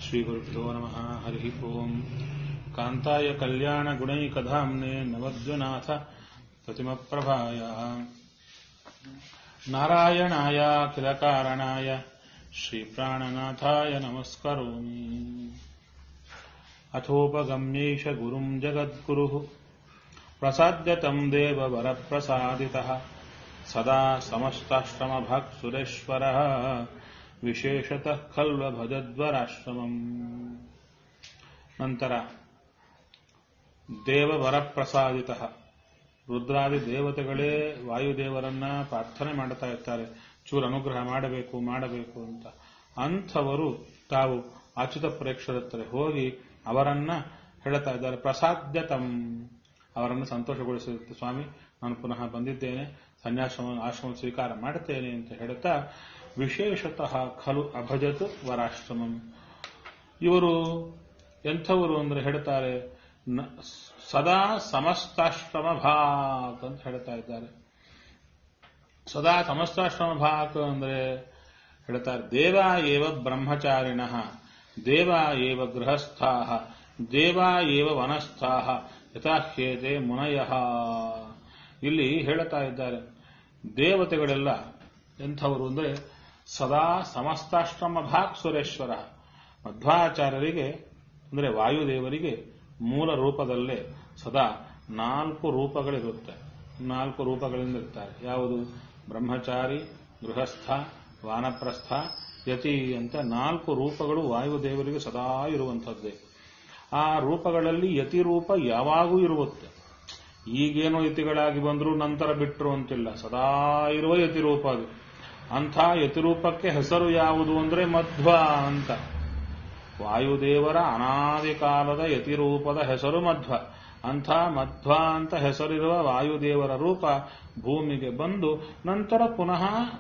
श्रीगुरुभ्यो नमः हरिः ओम् कान्ताय कल्याणगुणैकधाम्ने नवद्वनाथ प्रतिमप्रभाय नारायणाय किलकारणाय श्रीप्राणनाथाय नमस्करोमि अथोपगम्यैष गुरुम् जगद्गुरुः प्रसाद्यतम् देववरप्रसादितः सदा समस्ताश्रमभक्सुरेश्वरः ವಿಶೇಷತಃ ಖಲ್ವ ಭಜದ್ವರಾಶ್ರಮಂ ನಂತರ ದೇವವರಪ್ರಸಾದಿತ ರುದ್ರಾದಿ ದೇವತೆಗಳೇ ವಾಯುದೇವರನ್ನ ಪ್ರಾರ್ಥನೆ ಮಾಡ್ತಾ ಇರ್ತಾರೆ ಚೂರು ಅನುಗ್ರಹ ಮಾಡಬೇಕು ಮಾಡಬೇಕು ಅಂತ ಅಂಥವರು ತಾವು ಅಚ್ಯುತ ಪ್ರೇಕ್ಷರ ಹತ್ರ ಹೋಗಿ ಅವರನ್ನ ಹೇಳ್ತಾ ಇದ್ದಾರೆ ಪ್ರಸಾದ್ಯತಂ ಅವರನ್ನು ಸಂತೋಷಗೊಳಿಸಿರುತ್ತೆ ಸ್ವಾಮಿ ನಾನು ಪುನಃ ಬಂದಿದ್ದೇನೆ ಸನ್ಯಾಶ್ರಮ ಆಶ್ರಮ ಸ್ವೀಕಾರ ಮಾಡುತ್ತೇನೆ ಅಂತ ಹೇಳುತ್ತಾ ವಿಶೇಷತಃ ಖಲು ಅಭಜತ್ ವರಾಶ್ರಮಂ ಇವರು ಎಂಥವರು ಅಂದ್ರೆ ಹೇಳ್ತಾರೆ ಸದಾ ಸಮಸ್ತಾಶ್ರಮ ಭಾಕ್ ಅಂತ ಹೇಳ್ತಾ ಇದ್ದಾರೆ ಸದಾ ಸಮಸ್ತಾಶ್ರಮ ಭಾಕ್ ಅಂದ್ರೆ ಹೇಳ್ತಾರೆ ದೇವ ಏವ ಬ್ರಹ್ಮಚಾರಿಣ ದೇವ ಏವ ಗೃಹಸ್ಥಾ ದೇವ ಏವ ವನಸ್ಥಾ ಯಥಾಹ್ಯೇತೆ ಮುನಯ ಇಲ್ಲಿ ಹೇಳ್ತಾ ಇದ್ದಾರೆ ದೇವತೆಗಳೆಲ್ಲ ಎಂಥವರು ಅಂದ್ರೆ ಸದಾ ಸಮಸ್ತಾಶ್ರಮ ಭಾಗ್ ಸುರೇಶ್ವರ ಮಧ್ವಾಚಾರ್ಯರಿಗೆ ಅಂದ್ರೆ ವಾಯುದೇವರಿಗೆ ಮೂಲ ರೂಪದಲ್ಲೇ ಸದಾ ನಾಲ್ಕು ರೂಪಗಳಿರುತ್ತೆ ನಾಲ್ಕು ರೂಪಗಳಿಂದ ಇರ್ತಾರೆ ಯಾವುದು ಬ್ರಹ್ಮಚಾರಿ ಗೃಹಸ್ಥ ವಾನಪ್ರಸ್ಥ ಯತಿ ಅಂತ ನಾಲ್ಕು ರೂಪಗಳು ವಾಯುದೇವರಿಗೆ ಸದಾ ಇರುವಂಥದ್ದೇ ಆ ರೂಪಗಳಲ್ಲಿ ಯತಿ ರೂಪ ಯಾವಾಗೂ ಇರುತ್ತದೆ ಈಗೇನೋ ಯತಿಗಳಾಗಿ ಬಂದರೂ ನಂತರ ಬಿಟ್ಟರು ಅಂತಿಲ್ಲ ಸದಾ ಇರುವ ಯತಿರೂಪ ಅದು ಅಂಥ ಯತಿರೂಪಕ್ಕೆ ಹೆಸರು ಯಾವುದು ಅಂದ್ರೆ ಮಧ್ವ ಅಂತ ವಾಯುದೇವರ ಅನಾದಿ ಕಾಲದ ಯತಿರೂಪದ ಹೆಸರು ಮಧ್ವ ಅಂಥ ಮಧ್ವ ಅಂತ ಹೆಸರಿರುವ ವಾಯುದೇವರ ರೂಪ ಭೂಮಿಗೆ ಬಂದು ನಂತರ ಪುನಃ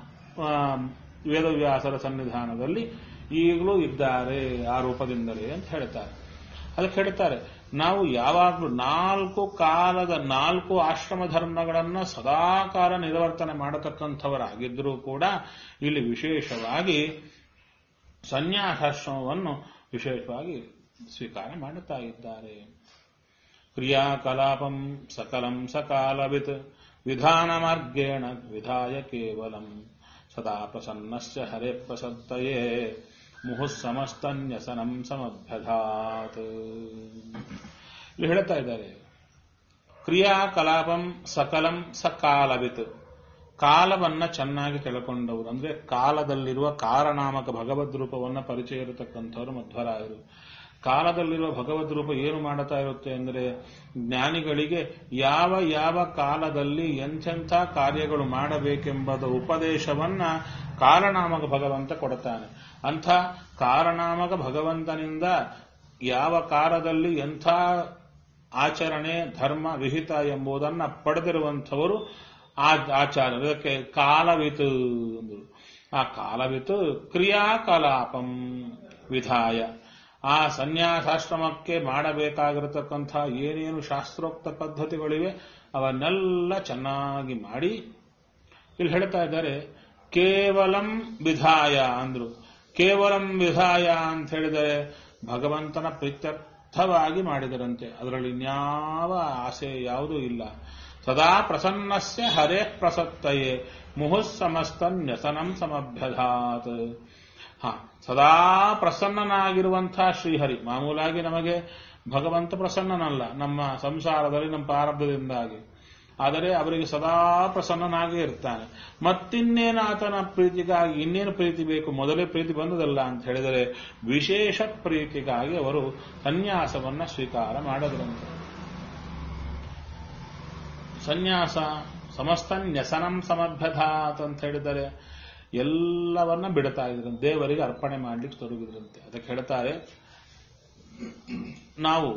ವೇದವ್ಯಾಸರ ಸನ್ನಿಧಾನದಲ್ಲಿ ಈಗಲೂ ಇದ್ದಾರೆ ಆ ರೂಪದಿಂದಲೇ ಅಂತ ಹೇಳ್ತಾರೆ ಅದಕ್ಕೆ ಹೇಳ್ತಾರೆ ನಾವು ಯಾವಾಗಲೂ ನಾಲ್ಕು ಕಾಲದ ನಾಲ್ಕು ಆಶ್ರಮ ಧರ್ಮಗಳನ್ನ ಸದಾಕಾಲ ನಿರ್ವರ್ತನೆ ಮಾಡತಕ್ಕಂಥವರಾಗಿದ್ದರೂ ಕೂಡ ಇಲ್ಲಿ ವಿಶೇಷವಾಗಿ ಸನ್ಯಾಸಾಶ್ರಮವನ್ನು ವಿಶೇಷವಾಗಿ ಸ್ವೀಕಾರ ಮಾಡುತ್ತಾ ಇದ್ದಾರೆ ಕ್ರಿಯಾಕಲಾಪಂ ಸಕಲಂ ಸಕಾಲವಿತ್ ವಿಧಾನ ಮಾರ್ಗೇಣ ವಿಧಾಯ ಕೇವಲಂ ಸದಾ ಪ್ರಸನ್ನಸ್ಯ ಹರೇ ಪ್ರಸತ್ತಯೇ ಮುಹುಸ್ಸಮಸ್ತನ್ಯಸನಂ ಸಮಭ್ಯಧಾತ್ ಇಲ್ಲಿ ಹೇಳ್ತಾ ಇದ್ದಾರೆ ಕ್ರಿಯಾಕಲಾಪಂ ಸಕಲಂ ಸಕಾಲವಿತ್ ಕಾಲವನ್ನ ಚೆನ್ನಾಗಿ ತಿಳ್ಕೊಂಡವರು ಅಂದ್ರೆ ಕಾಲದಲ್ಲಿರುವ ಕಾರನಾಮಕ ಭಗವದ್ ರೂಪವನ್ನ ಪರಿಚಯ ಇರತಕ್ಕಂಥವ್ರು ಮಧ್ವರಾಯರು ಕಾಲದಲ್ಲಿರುವ ಭಗವದ್ ರೂಪ ಏನು ಮಾಡುತ್ತಾ ಇರುತ್ತೆ ಅಂದ್ರೆ ಜ್ಞಾನಿಗಳಿಗೆ ಯಾವ ಯಾವ ಕಾಲದಲ್ಲಿ ಎಂಥೆಂಥ ಕಾರ್ಯಗಳು ಮಾಡಬೇಕೆಂಬುದ ಉಪದೇಶವನ್ನ ಕಾಲನಾಮಕ ಭಗವಂತ ಕೊಡುತ್ತಾನೆ ಅಂಥ ಕಾರಣಾಮಕ ಭಗವಂತನಿಂದ ಯಾವ ಕಾಲದಲ್ಲಿ ಎಂಥ ಆಚರಣೆ ಧರ್ಮ ವಿಹಿತ ಎಂಬುದನ್ನ ಪಡೆದಿರುವಂಥವರು ಆ ಆಚಾರ ಅದಕ್ಕೆ ಕಾಲವಿತು ಅಂದರು ಆ ಕಾಲವಿತು ಕ್ರಿಯಾಕಲಾಪಂ ವಿಧಾಯ ಆ ಸನ್ಯಾಸಾಶ್ರಮಕ್ಕೆ ಮಾಡಬೇಕಾಗಿರತಕ್ಕಂಥ ಏನೇನು ಶಾಸ್ತ್ರೋಕ್ತ ಪದ್ಧತಿಗಳಿವೆ ಅವನ್ನೆಲ್ಲ ಚೆನ್ನಾಗಿ ಮಾಡಿ ಇಲ್ಲಿ ಹೇಳ್ತಾ ಇದ್ದಾರೆ ಕೇವಲಂ ವಿಧಾಯ ಅಂದ್ರು ಕೇವಲಂ ವಿಧಾಯ ಅಂತ ಹೇಳಿದರೆ ಭಗವಂತನ ಪ್ರೀತ್ಯರ್ಥವಾಗಿ ಮಾಡಿದರಂತೆ ಅದರಲ್ಲಿ ಇನ್ಯಾವ ಆಸೆ ಯಾವುದೂ ಇಲ್ಲ ಸದಾ ಪ್ರಸನ್ನಸ್ಯ ಹರೇ ಪ್ರಸತ್ತಯೇ ಮುಹುಸ್ಸಮಸ್ತನ್ಯಸನಂ ಸಮಭ್ಯಧಾತ್ ಹ ಸದಾ ಪ್ರಸನ್ನನಾಗಿರುವಂತಹ ಶ್ರೀಹರಿ ಮಾಮೂಲಾಗಿ ನಮಗೆ ಭಗವಂತ ಪ್ರಸನ್ನನಲ್ಲ ನಮ್ಮ ಸಂಸಾರದಲ್ಲಿ ನಮ್ಮ ಪ್ರಾರಬ್ಧದಿಂದಾಗಿ ಆದರೆ ಅವರಿಗೆ ಸದಾ ಪ್ರಸನ್ನನಾಗೇ ಇರ್ತಾನೆ ಮತ್ತಿನ್ನೇನು ಆತನ ಪ್ರೀತಿಗಾಗಿ ಇನ್ನೇನು ಪ್ರೀತಿ ಬೇಕು ಮೊದಲೇ ಪ್ರೀತಿ ಬಂದದಲ್ಲ ಅಂತ ಹೇಳಿದರೆ ವಿಶೇಷ ಪ್ರೀತಿಗಾಗಿ ಅವರು ಸನ್ಯಾಸವನ್ನ ಸ್ವೀಕಾರ ಮಾಡದ್ರಂತೆ ಸನ್ಯಾಸ ಸಮಸ್ತ ನ್ಯಸನಂ ಸಮಭ್ಯಧಾತ್ ಅಂತ ಹೇಳಿದರೆ ಎಲ್ಲವನ್ನ ಬಿಡ್ತಾ ಇದ್ರಂತೆ ದೇವರಿಗೆ ಅರ್ಪಣೆ ಮಾಡ್ಲಿಕ್ಕೆ ತೊಡಗಿದ್ರಂತೆ ಅದಕ್ಕೆ ಹೇಳ್ತಾರೆ ನಾವು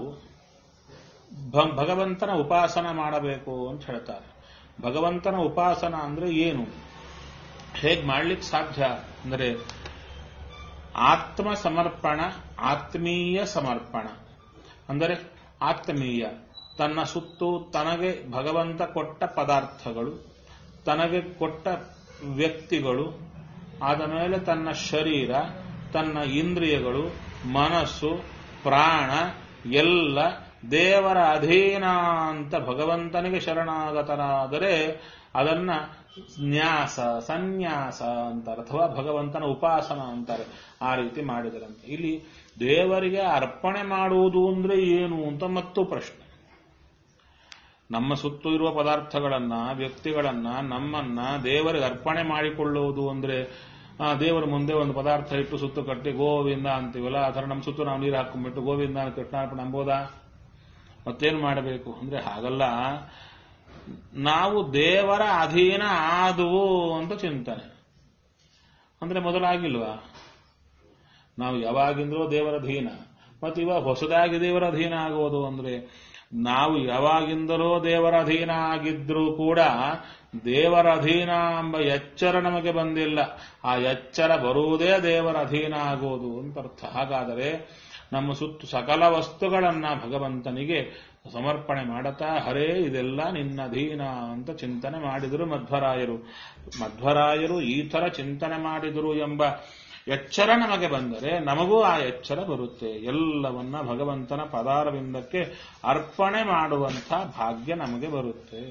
ಭಗವಂತನ ಉಪಾಸನ ಮಾಡಬೇಕು ಅಂತ ಹೇಳ್ತಾರೆ ಭಗವಂತನ ಉಪಾಸನ ಅಂದ್ರೆ ಏನು ಹೇಗೆ ಮಾಡ್ಲಿಕ್ಕೆ ಸಾಧ್ಯ ಅಂದರೆ ಆತ್ಮ ಸಮರ್ಪಣ ಆತ್ಮೀಯ ಸಮರ್ಪಣ ಅಂದರೆ ಆತ್ಮೀಯ ತನ್ನ ಸುತ್ತು ತನಗೆ ಭಗವಂತ ಕೊಟ್ಟ ಪದಾರ್ಥಗಳು ತನಗೆ ಕೊಟ್ಟ ವ್ಯಕ್ತಿಗಳು ಆದ ಮೇಲೆ ತನ್ನ ಶರೀರ ತನ್ನ ಇಂದ್ರಿಯಗಳು ಮನಸ್ಸು ಪ್ರಾಣ ಎಲ್ಲ ದೇವರ ಅಧೀನ ಅಂತ ಭಗವಂತನಿಗೆ ಶರಣಾಗತನಾದರೆ ಅದನ್ನ ನ್ಯಾಸ ಸನ್ಯಾಸ ಅಂತಾರೆ ಅಥವಾ ಭಗವಂತನ ಉಪಾಸನ ಅಂತಾರೆ ಆ ರೀತಿ ಮಾಡಿದರಂತೆ ಇಲ್ಲಿ ದೇವರಿಗೆ ಅರ್ಪಣೆ ಮಾಡುವುದು ಅಂದ್ರೆ ಏನು ಅಂತ ಮತ್ತು ಪ್ರಶ್ನೆ ನಮ್ಮ ಸುತ್ತು ಇರುವ ಪದಾರ್ಥಗಳನ್ನ ವ್ಯಕ್ತಿಗಳನ್ನ ನಮ್ಮನ್ನ ದೇವರಿಗೆ ಅರ್ಪಣೆ ಮಾಡಿಕೊಳ್ಳುವುದು ಅಂದ್ರೆ ಆ ದೇವರ ಮುಂದೆ ಒಂದು ಪದಾರ್ಥ ಇಟ್ಟು ಸುತ್ತು ಕಟ್ಟಿ ಗೋವಿಂದ ಅಂತೀವಲ್ಲ ಆ ಥರ ನಮ್ಮ ಸುತ್ತು ನಾವು ನೀರು ಹಾಕೊಂಡ್ಬಿಟ್ಟು ಗೋವಿಂದ ಕೃಷ್ಣಾರ್ಪಣೆ ಅಂಬೋದಾ ಮತ್ತೇನು ಮಾಡಬೇಕು ಅಂದ್ರೆ ಹಾಗಲ್ಲ ನಾವು ದೇವರ ಅಧೀನ ಆದುವು ಅಂತ ಚಿಂತನೆ ಅಂದ್ರೆ ಮೊದಲಾಗಿಲ್ವಾ ನಾವು ಯಾವಾಗಿಂದ್ರೂ ದೇವರ ಅಧೀನ ಮತ್ತು ಇವಾಗ ಹೊಸದಾಗಿ ದೇವರ ಅಧೀನ ಆಗೋದು ಅಂದ್ರೆ ನಾವು ಯಾವಾಗಿಂದಲೂ ದೇವರ ಅಧೀನ ಆಗಿದ್ರೂ ಕೂಡ ದೇವರ ಅಧೀನ ಎಂಬ ಎಚ್ಚರ ನಮಗೆ ಬಂದಿಲ್ಲ ಆ ಎಚ್ಚರ ಬರುವುದೇ ದೇವರ ಅಧೀನ ಆಗೋದು ಅಂತ ಅರ್ಥ ಹಾಗಾದರೆ ನಮ್ಮ ಸುತ್ತು ಸಕಲ ವಸ್ತುಗಳನ್ನ ಭಗವಂತನಿಗೆ ಸಮರ್ಪಣೆ ಮಾಡತಾ ಹರೇ ಇದೆಲ್ಲ ನಿನ್ನ ಅಧೀನ ಅಂತ ಚಿಂತನೆ ಮಾಡಿದರು ಮಧ್ವರಾಯರು ಮಧ್ವರಾಯರು ಈ ಥರ ಚಿಂತನೆ ಮಾಡಿದರು ಎಂಬ ಎಚ್ಚರ ನಮಗೆ ಬಂದರೆ ನಮಗೂ ಆ ಎಚ್ಚರ ಬರುತ್ತೆ ಎಲ್ಲವನ್ನ ಭಗವಂತನ ಪದಾರವಿಂದಕ್ಕೆ ಅರ್ಪಣೆ ಮಾಡುವಂಥ ಭಾಗ್ಯ ನಮಗೆ ಬರುತ್ತೆ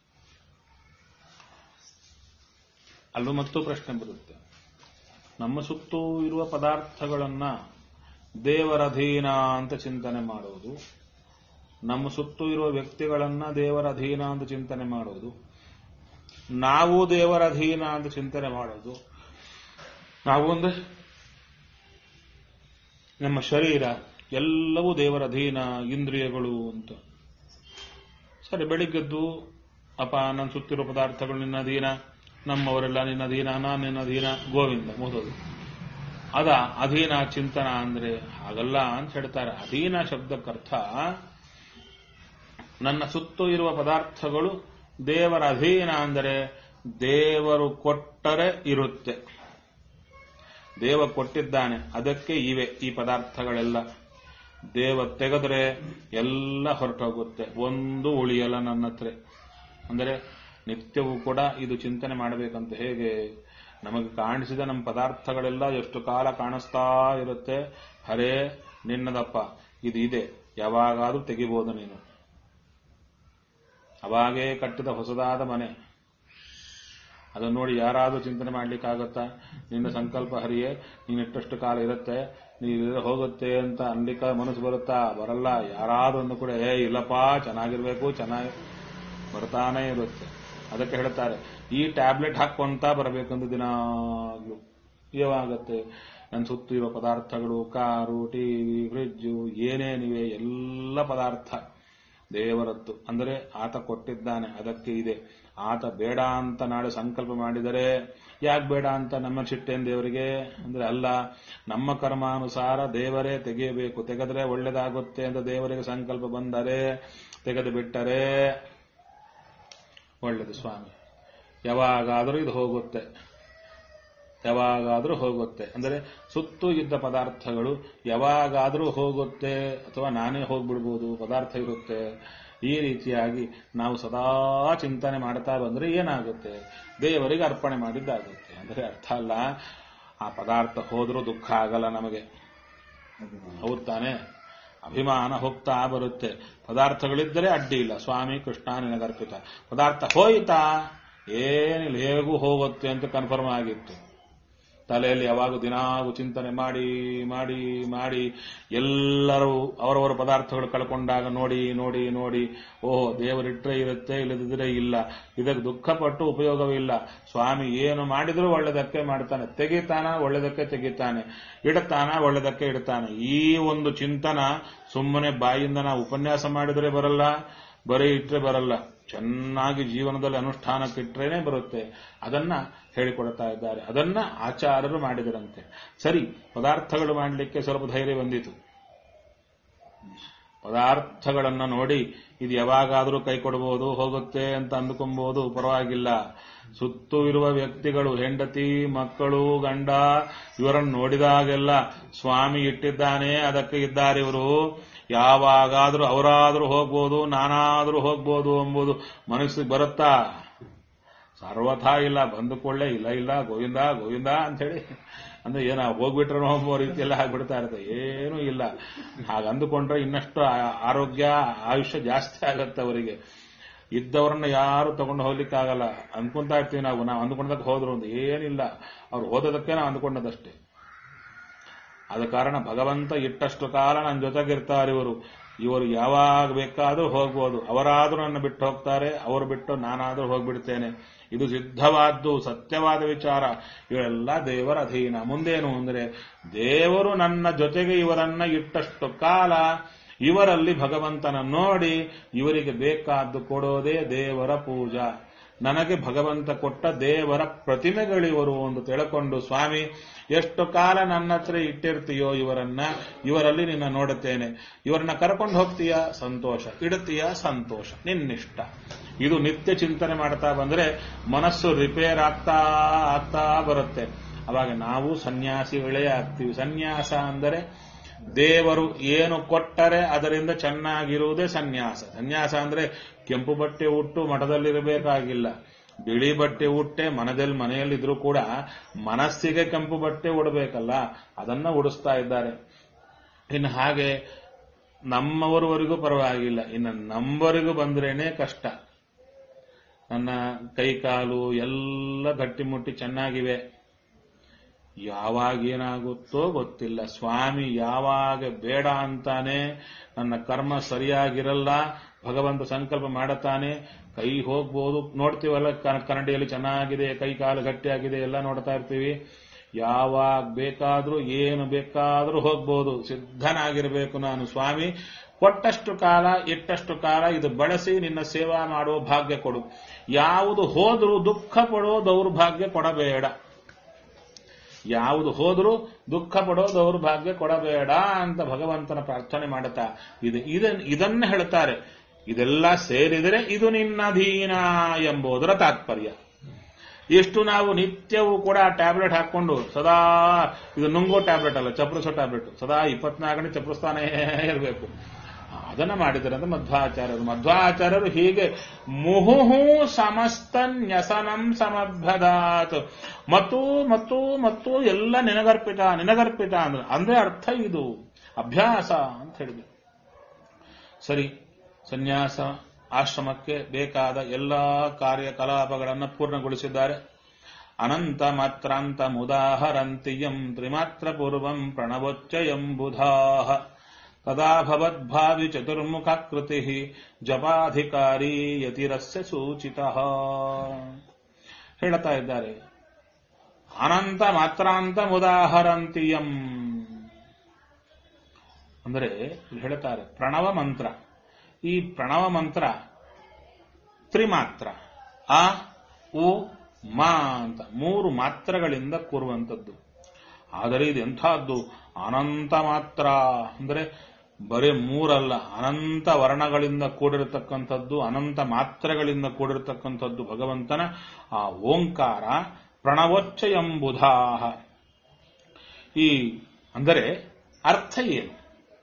ಅಲ್ಲೂ ಮತ್ತು ಪ್ರಶ್ನೆ ಬರುತ್ತೆ ನಮ್ಮ ಸುತ್ತೂ ಇರುವ ಪದಾರ್ಥಗಳನ್ನ ದೇವರ ಅಧೀನ ಅಂತ ಚಿಂತನೆ ಮಾಡುವುದು ನಮ್ಮ ಸುತ್ತೂ ಇರುವ ವ್ಯಕ್ತಿಗಳನ್ನ ದೇವರ ಅಧೀನ ಅಂತ ಚಿಂತನೆ ಮಾಡೋದು ನಾವು ದೇವರ ಅಧೀನ ಅಂತ ಚಿಂತನೆ ಮಾಡೋದು ನಾವು ಅಂದ್ರೆ ನಮ್ಮ ಶರೀರ ಎಲ್ಲವೂ ದೇವರ ಅಧೀನ ಇಂದ್ರಿಯಗಳು ಅಂತ ಸರಿ ಬೆಳಿಗ್ಗೆದ್ದು ಅಪ್ಪ ನನ್ನ ಸುತ್ತಿರೋ ಪದಾರ್ಥಗಳು ನಿನ್ನ ಅಧೀನ ನಮ್ಮವರೆಲ್ಲ ನಿನ್ನ ಅಧೀನ ನಾನು ನಿನ್ನ ಅಧೀನ ಗೋವಿಂದ ಮುಗಿದೋದು ಅದ ಅಧೀನ ಚಿಂತನ ಅಂದ್ರೆ ಹಾಗಲ್ಲ ಅಂತ ಹೇಳ್ತಾರೆ ಅಧೀನ ಶಬ್ದಕ್ಕರ್ಥ ನನ್ನ ಸುತ್ತು ಇರುವ ಪದಾರ್ಥಗಳು ದೇವರ ಅಧೀನ ಅಂದರೆ ದೇವರು ಕೊಟ್ಟರೆ ಇರುತ್ತೆ ದೇವ ಕೊಟ್ಟಿದ್ದಾನೆ ಅದಕ್ಕೆ ಇವೆ ಈ ಪದಾರ್ಥಗಳೆಲ್ಲ ದೇವ ತೆಗೆದ್ರೆ ಎಲ್ಲ ಹೊರಟೋಗುತ್ತೆ ಒಂದು ಉಳಿಯಲ್ಲ ನನ್ನ ಹತ್ರ ಅಂದರೆ ನಿತ್ಯವೂ ಕೂಡ ಇದು ಚಿಂತನೆ ಮಾಡಬೇಕಂತ ಹೇಗೆ ನಮಗೆ ಕಾಣಿಸಿದ ನಮ್ಮ ಪದಾರ್ಥಗಳೆಲ್ಲ ಎಷ್ಟು ಕಾಲ ಕಾಣಿಸ್ತಾ ಇರುತ್ತೆ ಹರೇ ನಿನ್ನದಪ್ಪ ಇದು ಇದೆ ಯಾವಾಗಾದ್ರೂ ತೆಗಿಬೋದು ನೀನು ಅವಾಗೇ ಕಟ್ಟಿದ ಹೊಸದಾದ ಮನೆ ಅದನ್ನು ನೋಡಿ ಯಾರಾದರೂ ಚಿಂತನೆ ಮಾಡ್ಲಿಕ್ಕಾಗತ್ತಾ ನಿನ್ನ ಸಂಕಲ್ಪ ಹರಿಯೇ ನೀನಿಟ್ಟಷ್ಟು ಕಾಲ ಇರುತ್ತೆ ನೀನು ಹೋಗುತ್ತೆ ಅಂತ ಅನ್ಲಿಕ್ಕ ಮನಸ್ಸು ಬರುತ್ತಾ ಬರಲ್ಲ ಯಾರಾದ್ರೂ ಒಂದು ಕೂಡ ಏ ಇಲ್ಲಪ್ಪ ಚೆನ್ನಾಗಿರ್ಬೇಕು ಚೆನ್ನಾಗಿ ಬರ್ತಾನೆ ಇರುತ್ತೆ ಅದಕ್ಕೆ ಹೇಳ್ತಾರೆ ಈ ಟ್ಯಾಬ್ಲೆಟ್ ಹಾಕೊಂತ ಬರಬೇಕಂತ ದಿನಾಗ್ಲೂ ಯಾವಾಗತ್ತೆ ನನ್ನ ಸುತ್ತು ಇರೋ ಪದಾರ್ಥಗಳು ಕಾರು ಟಿವಿ ಫ್ರಿಜ್ಜು ಏನೇನಿವೆ ಎಲ್ಲ ಪದಾರ್ಥ ದೇವರತ್ತು ಅಂದರೆ ಆತ ಕೊಟ್ಟಿದ್ದಾನೆ ಅದಕ್ಕೆ ಇದೆ ಆತ ಬೇಡ ಅಂತ ನಾಳೆ ಸಂಕಲ್ಪ ಮಾಡಿದರೆ ಯಾಕೆ ಬೇಡ ಅಂತ ನಮ್ಮ ಚಿಟ್ಟೇನ್ ದೇವರಿಗೆ ಅಂದ್ರೆ ಅಲ್ಲ ನಮ್ಮ ಕರ್ಮಾನುಸಾರ ದೇವರೇ ತೆಗೆಯಬೇಕು ತೆಗೆದ್ರೆ ಒಳ್ಳೇದಾಗುತ್ತೆ ಅಂತ ದೇವರಿಗೆ ಸಂಕಲ್ಪ ಬಂದರೆ ತೆಗೆದು ಬಿಟ್ಟರೆ ಒಳ್ಳೇದು ಸ್ವಾಮಿ ಯಾವಾಗಾದರೂ ಇದು ಹೋಗುತ್ತೆ ಯಾವಾಗಾದರೂ ಹೋಗುತ್ತೆ ಅಂದರೆ ಸುತ್ತು ಇದ್ದ ಪದಾರ್ಥಗಳು ಯಾವಾಗಾದರೂ ಹೋಗುತ್ತೆ ಅಥವಾ ನಾನೇ ಹೋಗ್ಬಿಡ್ಬೋದು ಪದಾರ್ಥ ಇರುತ್ತೆ ಈ ರೀತಿಯಾಗಿ ನಾವು ಸದಾ ಚಿಂತನೆ ಮಾಡ್ತಾ ಬಂದ್ರೆ ಏನಾಗುತ್ತೆ ದೇವರಿಗೆ ಅರ್ಪಣೆ ಮಾಡಿದ್ದಾಗುತ್ತೆ ಅಂದರೆ ಅರ್ಥ ಅಲ್ಲ ಆ ಪದಾರ್ಥ ಹೋದ್ರೂ ದುಃಖ ಆಗಲ್ಲ ನಮಗೆ ಹೌದು ತಾನೆ ಅಭಿಮಾನ ಹೋಗ್ತಾ ಬರುತ್ತೆ ಪದಾರ್ಥಗಳಿದ್ದರೆ ಅಡ್ಡಿ ಇಲ್ಲ ಸ್ವಾಮಿ ಕೃಷ್ಣ ನಿನಗರ್ಪಿತ ಪದಾರ್ಥ ಹೋಯ್ತಾ ಏನಿಲ್ಲ ಹೇಗೂ ಹೋಗುತ್ತೆ ಅಂತ ಕನ್ಫರ್ಮ್ ಆಗಿತ್ತು ತಲೆಯಲ್ಲಿ ಯಾವಾಗ ದಿನಾಗೂ ಚಿಂತನೆ ಮಾಡಿ ಮಾಡಿ ಮಾಡಿ ಎಲ್ಲರೂ ಅವರವರ ಪದಾರ್ಥಗಳು ಕಳ್ಕೊಂಡಾಗ ನೋಡಿ ನೋಡಿ ನೋಡಿ ಓಹೋ ದೇವರಿಟ್ರೆ ಇರುತ್ತೆ ಇಲ್ಲದಿದ್ರೆ ಇಲ್ಲ ಇದಕ್ಕೆ ದುಃಖಪಟ್ಟು ಉಪಯೋಗವಿಲ್ಲ ಸ್ವಾಮಿ ಏನು ಮಾಡಿದ್ರೂ ಒಳ್ಳೆದಕ್ಕೆ ಮಾಡ್ತಾನೆ ತೆಗಿತಾನ ಒಳ್ಳೆದಕ್ಕೆ ತೆಗಿತಾನೆ ಇಡುತ್ತಾನ ಒಳ್ಳೆದಕ್ಕೆ ಇಡ್ತಾನೆ ಈ ಒಂದು ಚಿಂತನ ಸುಮ್ಮನೆ ಬಾಯಿಂದ ನಾವು ಉಪನ್ಯಾಸ ಮಾಡಿದ್ರೆ ಬರಲ್ಲ ಬರೀ ಇಟ್ರೆ ಬರಲ್ಲ ಚೆನ್ನಾಗಿ ಜೀವನದಲ್ಲಿ ಅನುಷ್ಠಾನಕ್ಕಿಟ್ರೇನೆ ಬರುತ್ತೆ ಅದನ್ನ ಹೇಳಿಕೊಡ್ತಾ ಇದ್ದಾರೆ ಅದನ್ನ ಆಚಾರ್ಯರು ಮಾಡಿದರಂತೆ ಸರಿ ಪದಾರ್ಥಗಳು ಮಾಡಲಿಕ್ಕೆ ಸ್ವಲ್ಪ ಧೈರ್ಯ ಬಂದಿತು ಪದಾರ್ಥಗಳನ್ನ ನೋಡಿ ಇದು ಯಾವಾಗಾದರೂ ಕೈ ಕೊಡಬಹುದು ಹೋಗುತ್ತೆ ಅಂತ ಅಂದುಕೊಬಹುದು ಪರವಾಗಿಲ್ಲ ಸುತ್ತು ಇರುವ ವ್ಯಕ್ತಿಗಳು ಹೆಂಡತಿ ಮಕ್ಕಳು ಗಂಡ ಇವರನ್ನು ನೋಡಿದಾಗೆಲ್ಲ ಸ್ವಾಮಿ ಇಟ್ಟಿದ್ದಾನೆ ಅದಕ್ಕೆ ಇದ್ದಾರೆ ಇವರು ಯಾವಾಗಾದ್ರೂ ಅವರಾದ್ರೂ ಹೋಗ್ಬೋದು ನಾನಾದ್ರೂ ಹೋಗ್ಬೋದು ಎಂಬುದು ಮನಸ್ಸಿಗೆ ಬರುತ್ತಾ ಸರ್ವಥಾ ಇಲ್ಲ ಬಂದು ಕೊಳ್ಳೆ ಇಲ್ಲ ಇಲ್ಲ ಗೋವಿಂದ ಗೋವಿಂದ ಅಂಥೇಳಿ ಅಂದ್ರೆ ಏನ ಹೋಗ್ಬಿಟ್ರೆ ಹೋಗೋ ರೀತಿಯೆಲ್ಲ ಆಗ್ಬಿಡ್ತಾ ಇರುತ್ತೆ ಏನೂ ಇಲ್ಲ ಹಾಗ ಅಂದುಕೊಂಡ್ರೆ ಇನ್ನಷ್ಟು ಆ- ಆರೋಗ್ಯ ಆಯುಷ್ಯ ಜಾಸ್ತಿ ಆಗತ್ತೆ ಅವರಿಗೆ ಇದ್ದವ್ರನ್ನ ಯಾರು ತಗೊಂಡು ಹೋಗ್ಲಿಕ್ಕಾಗಲ್ಲ ಅನ್ಕೊಂತಾ ಇರ್ತೀವಿ ನಾವು ನಾವು ಅಂದ್ಕೊಂಡದಕ್ಕೆ ಹೋದ್ರು ಒಂದು ಏನಿಲ್ಲ ಅವ್ರು ಹೋದದಕ್ಕೆ ನಾವು ಅಂದ್ಕೊಂಡದಷ್ಟೇ ಆದ ಕಾರಣ ಭಗವಂತ ಇಟ್ಟಷ್ಟು ಕಾಲ ನನ್ನ ಜೊತೆಗಿರ್ತಾರೆ ಇವರು ಇವರು ಯಾವಾಗ ಬೇಕಾದರೂ ಹೋಗ್ಬೋದು ಅವರಾದರೂ ನನ್ನ ಬಿಟ್ಟು ಹೋಗ್ತಾರೆ ಅವರು ಬಿಟ್ಟು ನಾನಾದರೂ ಹೋಗ್ಬಿಡ್ತೇನೆ ಇದು ಸಿದ್ಧವಾದ್ದು ಸತ್ಯವಾದ ವಿಚಾರ ಇವೆಲ್ಲ ದೇವರ ಅಧೀನ ಮುಂದೇನು ಅಂದರೆ ದೇವರು ನನ್ನ ಜೊತೆಗೆ ಇವರನ್ನ ಇಟ್ಟಷ್ಟು ಕಾಲ ಇವರಲ್ಲಿ ಭಗವಂತನ ನೋಡಿ ಇವರಿಗೆ ಬೇಕಾದ್ದು ಕೊಡೋದೇ ದೇವರ ಪೂಜಾ ನನಗೆ ಭಗವಂತ ಕೊಟ್ಟ ದೇವರ ಪ್ರತಿಮೆಗಳಿವರು ಎಂದು ತಿಳ್ಕೊಂಡು ಸ್ವಾಮಿ ಎಷ್ಟು ಕಾಲ ನನ್ನ ಹತ್ರ ಇಟ್ಟಿರ್ತೀಯೋ ಇವರನ್ನ ಇವರಲ್ಲಿ ನಿನ್ನ ನೋಡುತ್ತೇನೆ ಇವರನ್ನ ಕರ್ಕೊಂಡು ಹೋಗ್ತೀಯಾ ಸಂತೋಷ ಇಡುತ್ತೀಯಾ ಸಂತೋಷ ನಿನ್ನಿಷ್ಟ ಇದು ನಿತ್ಯ ಚಿಂತನೆ ಮಾಡ್ತಾ ಬಂದ್ರೆ ಮನಸ್ಸು ರಿಪೇರ್ ಆಗ್ತಾ ಆಗ್ತಾ ಬರುತ್ತೆ ಅವಾಗ ನಾವು ಸನ್ಯಾಸಿಗಳೇ ಆಗ್ತೀವಿ ಸನ್ಯಾಸ ಅಂದರೆ ದೇವರು ಏನು ಕೊಟ್ಟರೆ ಅದರಿಂದ ಚೆನ್ನಾಗಿರುವುದೇ ಸನ್ಯಾಸ ಸನ್ಯಾಸ ಅಂದ್ರೆ ಕೆಂಪು ಬಟ್ಟೆ ಉಟ್ಟು ಮಠದಲ್ಲಿರಬೇಕಾಗಿಲ್ಲ ಬಿಳಿ ಬಟ್ಟೆ ಉಟ್ಟೆ ಮನದಲ್ಲಿ ಮನೆಯಲ್ಲಿದ್ರೂ ಕೂಡ ಮನಸ್ಸಿಗೆ ಕೆಂಪು ಬಟ್ಟೆ ಉಡಬೇಕಲ್ಲ ಅದನ್ನ ಉಡಿಸ್ತಾ ಇದ್ದಾರೆ ಇನ್ನು ಹಾಗೆ ನಮ್ಮವರವರೆಗೂ ಪರವಾಗಿಲ್ಲ ಇನ್ನು ನಮ್ಮವರೆಗೂ ಬಂದ್ರೇನೆ ಕಷ್ಟ ನನ್ನ ಕೈ ಕಾಲು ಎಲ್ಲ ಗಟ್ಟಿಮುಟ್ಟಿ ಚೆನ್ನಾಗಿವೆ ಯಾವಾಗ ಏನಾಗುತ್ತೋ ಗೊತ್ತಿಲ್ಲ ಸ್ವಾಮಿ ಯಾವಾಗ ಬೇಡ ಅಂತಾನೆ ನನ್ನ ಕರ್ಮ ಸರಿಯಾಗಿರಲ್ಲ ಭಗವಂತ ಸಂಕಲ್ಪ ಮಾಡುತ್ತಾನೆ ಕೈ ಹೋಗ್ಬೋದು ನೋಡ್ತೀವಲ್ಲ ಕ- ಕನ್ನಡಿಯಲ್ಲಿ ಚೆನ್ನಾಗಿದೆ ಕೈ ಕಾಲು ಗಟ್ಟಿಯಾಗಿದೆ ಎಲ್ಲ ನೋಡ್ತಾ ಇರ್ತೀವಿ ಯಾವಾಗ ಬೇಕಾದ್ರೂ ಏನು ಬೇಕಾದ್ರೂ ಹೋಗ್ಬೋದು ಸಿದ್ಧನಾಗಿರಬೇಕು ನಾನು ಸ್ವಾಮಿ ಕೊಟ್ಟಷ್ಟು ಕಾಲ ಇಟ್ಟಷ್ಟು ಕಾಲ ಇದು ಬಳಸಿ ನಿನ್ನ ಸೇವಾ ಮಾಡುವ ಭಾಗ್ಯ ಕೊಡು ಯಾವುದು ಹೋದರೂ ದುಃಖ ಪಡೋ ದೌರ್ಭಾಗ್ಯ ಕೊಡಬೇಡ ಯಾವುದು ಹೋದರೂ ದುಃಖ ಪಡೋ ದೌರ್ಭಾಗ್ಯ ಕೊಡಬೇಡ ಅಂತ ಭಗವಂತನ ಪ್ರಾರ್ಥನೆ ಮಾಡುತ್ತಾ ಇದೆ ಇದನ್ ಇದನ್ನ ಹೇಳ್ತಾರೆ ಇದೆಲ್ಲ ಸೇರಿದರೆ ಇದು ನಿನ್ನಧೀನ ಎಂಬುದರ ತಾತ್ಪರ್ಯ ಎಷ್ಟು ನಾವು ನಿತ್ಯವೂ ಕೂಡ ಟ್ಯಾಬ್ಲೆಟ್ ಹಾಕೊಂಡು ಸದಾ ಇದು ನುಂಗೋ ಟ್ಯಾಬ್ಲೆಟ್ ಅಲ್ಲ ಚಪ್ರಿಸೋ ಟ್ಯಾಬ್ಲೆಟ್ ಸದಾ ಇಪ್ಪತ್ನಾಲ್ಕು ಗಂಟೆ ಚಪ್ರಿಸ್ತಾನೇ ಇರಬೇಕು ಅದನ್ನ ಮಾಡಿದರೆ ಅಂತ ಮಧ್ವಾಚಾರ್ಯರು ಮಧ್ವಾಚಾರ್ಯರು ಹೀಗೆ ಮುಹುಹು ಸಮಸ್ತ ನ್ಯಸನಂ ಸಮಭ್ಯದಾತ್ ಮತ್ತು ಮತ್ತು ಮತ್ತು ಎಲ್ಲ ನಿನಗರ್ಪಿತ ನಿನಗರ್ಪಿತ ಅಂದ್ರೆ ಅಂದ್ರೆ ಅರ್ಥ ಇದು ಅಭ್ಯಾಸ ಅಂತ ಹೇಳಿದೆ ಸರಿ ಸನ್ಯಾಸ ಆಶ್ರಮಕ್ಕೆ ಬೇಕಾದ ಎಲ್ಲ ಕಾರ್ಯಕಲಾಪಗಳನ್ನು ಪೂರ್ಣಗೊಳಿಸಿದ್ದಾರೆ ಅನಂತ ಮಾತ್ರಾಂತ ಮುದಾಹರಂತಿಯಂ ತ್ರಿಮಾತ್ರ ಪೂರ್ವಂ ಪ್ರಣವೋಚ್ಚಯಂ ಬುಧಾಹ ತದಾ ಭವದ್ಭಾವಿ ಚತುರ್ಮುಖಾಕೃತಿ ಜಪಾಧಿಕಾರಿ ಯತಿರಸ್ಯ ಸೂಚಿತ ಹೇಳ್ತಾ ಇದ್ದಾರೆ ಅನಂತ ಮಾತ್ರಾಂತ ಮುದಾಹರಂತಿಯಂ ಅಂದರೆ ಇಲ್ಲಿ ಹೇಳ್ತಾರೆ ಪ್ರಣವ ಮಂತ್ರ ಈ ಪ್ರಣವ ಮಂತ್ರ ತ್ರಿಮಾತ್ರ ಆ ಉ ಮಾ ಅಂತ ಮೂರು ಮಾತ್ರಗಳಿಂದ ಕೂರುವಂಥದ್ದು ಆದರೆ ಇದು ಎಂಥದ್ದು ಅನಂತ ಮಾತ್ರ ಅಂದರೆ ಬರೀ ಮೂರಲ್ಲ ಅನಂತ ವರ್ಣಗಳಿಂದ ಕೂಡಿರತಕ್ಕಂಥದ್ದು ಅನಂತ ಮಾತ್ರೆಗಳಿಂದ ಕೂಡಿರತಕ್ಕಂಥದ್ದು ಭಗವಂತನ ಆ ಓಂಕಾರ ಪ್ರಣವೋಚ್ಚಯಂಬುಧಾಹ ಈ ಅಂದರೆ ಅರ್ಥ ಏನು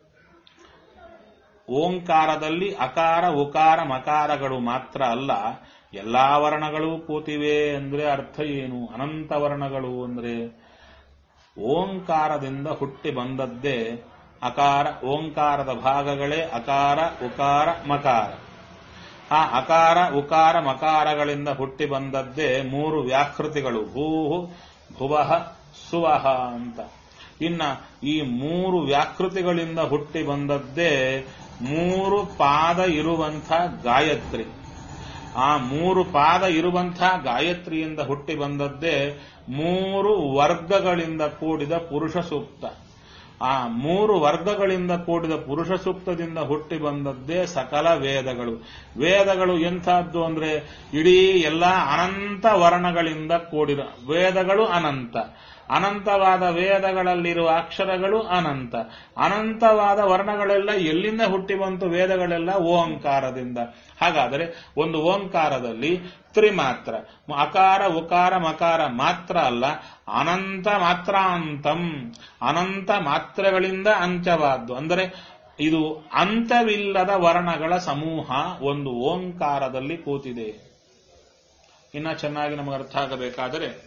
ಓಂಕಾರದಲ್ಲಿ ಅಕಾರ ಉಕಾರ ಮಕಾರಗಳು ಮಾತ್ರ ಅಲ್ಲ ಎಲ್ಲಾ ವರ್ಣಗಳು ಕೂತಿವೆ ಅಂದ್ರೆ ಅರ್ಥ ಏನು ಅನಂತ ವರ್ಣಗಳು ಅಂದ್ರೆ ಓಂಕಾರದಿಂದ ಹುಟ್ಟಿ ಬಂದದ್ದೇ ಅಕಾರ ಓಂಕಾರದ ಭಾಗಗಳೇ ಅಕಾರ ಉಕಾರ ಮಕಾರ ಆ ಅಕಾರ ಉಕಾರ ಮಕಾರಗಳಿಂದ ಹುಟ್ಟಿ ಬಂದದ್ದೇ ಮೂರು ವ್ಯಾಕೃತಿಗಳು ಭೂಹು ಭುವಃ ಸುವಹ ಅಂತ ಇನ್ನ ಈ ಮೂರು ವ್ಯಾಕೃತಿಗಳಿಂದ ಹುಟ್ಟಿ ಬಂದದ್ದೇ ಮೂರು ಪಾದ ಇರುವಂಥ ಗಾಯತ್ರಿ ಆ ಮೂರು ಪಾದ ಇರುವಂಥ ಗಾಯತ್ರಿಯಿಂದ ಹುಟ್ಟಿ ಬಂದದ್ದೇ ಮೂರು ವರ್ಗಗಳಿಂದ ಕೂಡಿದ ಪುರುಷ ಸೂಕ್ತ ಆ ಮೂರು ವರ್ಗಗಳಿಂದ ಕೂಡಿದ ಪುರುಷ ಸೂಕ್ತದಿಂದ ಹುಟ್ಟಿ ಬಂದದ್ದೇ ಸಕಲ ವೇದಗಳು ವೇದಗಳು ಎಂಥದ್ದು ಅಂದ್ರೆ ಇಡೀ ಎಲ್ಲ ಅನಂತ ವರ್ಣಗಳಿಂದ ಕೂಡಿದ ವೇದಗಳು ಅನಂತ ಅನಂತವಾದ ವೇದಗಳಲ್ಲಿರುವ ಅಕ್ಷರಗಳು ಅನಂತ ಅನಂತವಾದ ವರ್ಣಗಳೆಲ್ಲ ಎಲ್ಲಿಂದ ಹುಟ್ಟಿ ಬಂತು ವೇದಗಳೆಲ್ಲ ಓಂಕಾರದಿಂದ ಹಾಗಾದರೆ ಒಂದು ಓಂಕಾರದಲ್ಲಿ ತ್ರಿಮಾತ್ರ ಅಕಾರ ಉಕಾರ ಮಕಾರ ಮಾತ್ರ ಅಲ್ಲ ಅನಂತ ಮಾತ್ರಾಂತಂ ಅನಂತ ಮಾತ್ರೆಗಳಿಂದ ಅಂತ್ಯವಾದ್ದು ಅಂದರೆ ಇದು ಅಂತವಿಲ್ಲದ ವರ್ಣಗಳ ಸಮೂಹ ಒಂದು ಓಂಕಾರದಲ್ಲಿ ಕೂತಿದೆ ಇನ್ನ ಚೆನ್ನಾಗಿ ನಮಗೆ ಅರ್ಥ ಆಗಬೇಕಾದರೆ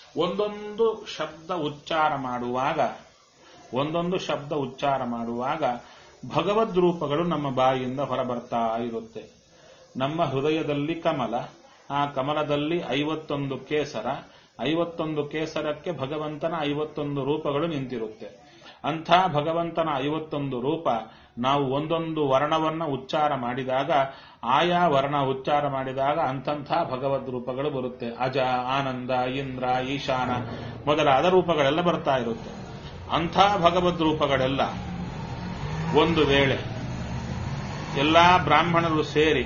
ಒಂದೊಂದು ಶಬ್ದ ಉಚ್ಚಾರ ಮಾಡುವಾಗ ಒಂದೊಂದು ಶಬ್ದ ಉಚ್ಚಾರ ಮಾಡುವಾಗ ಭಗವದ್ ರೂಪಗಳು ನಮ್ಮ ಬಾಯಿಯಿಂದ ಹೊರಬರ್ತಾ ಇರುತ್ತೆ ನಮ್ಮ ಹೃದಯದಲ್ಲಿ ಕಮಲ ಆ ಕಮಲದಲ್ಲಿ ಐವತ್ತೊಂದು ಕೇಸರ ಐವತ್ತೊಂದು ಕೇಸರಕ್ಕೆ ಭಗವಂತನ ಐವತ್ತೊಂದು ರೂಪಗಳು ನಿಂತಿರುತ್ತೆ ಅಂಥ ಭಗವಂತನ ಐವತ್ತೊಂದು ರೂಪ ನಾವು ಒಂದೊಂದು ವರ್ಣವನ್ನ ಉಚ್ಚಾರ ಮಾಡಿದಾಗ ಆಯಾ ವರ್ಣ ಉಚ್ಚಾರ ಮಾಡಿದಾಗ ಅಂಥಂಥ ಭಗವದ್ ರೂಪಗಳು ಬರುತ್ತೆ ಅಜ ಆನಂದ ಇಂದ್ರ ಈಶಾನ ಮೊದಲಾದ ರೂಪಗಳೆಲ್ಲ ಬರ್ತಾ ಇರುತ್ತೆ ಅಂಥ ಭಗವದ್ ರೂಪಗಳೆಲ್ಲ ಒಂದು ವೇಳೆ ಎಲ್ಲಾ ಬ್ರಾಹ್ಮಣರು ಸೇರಿ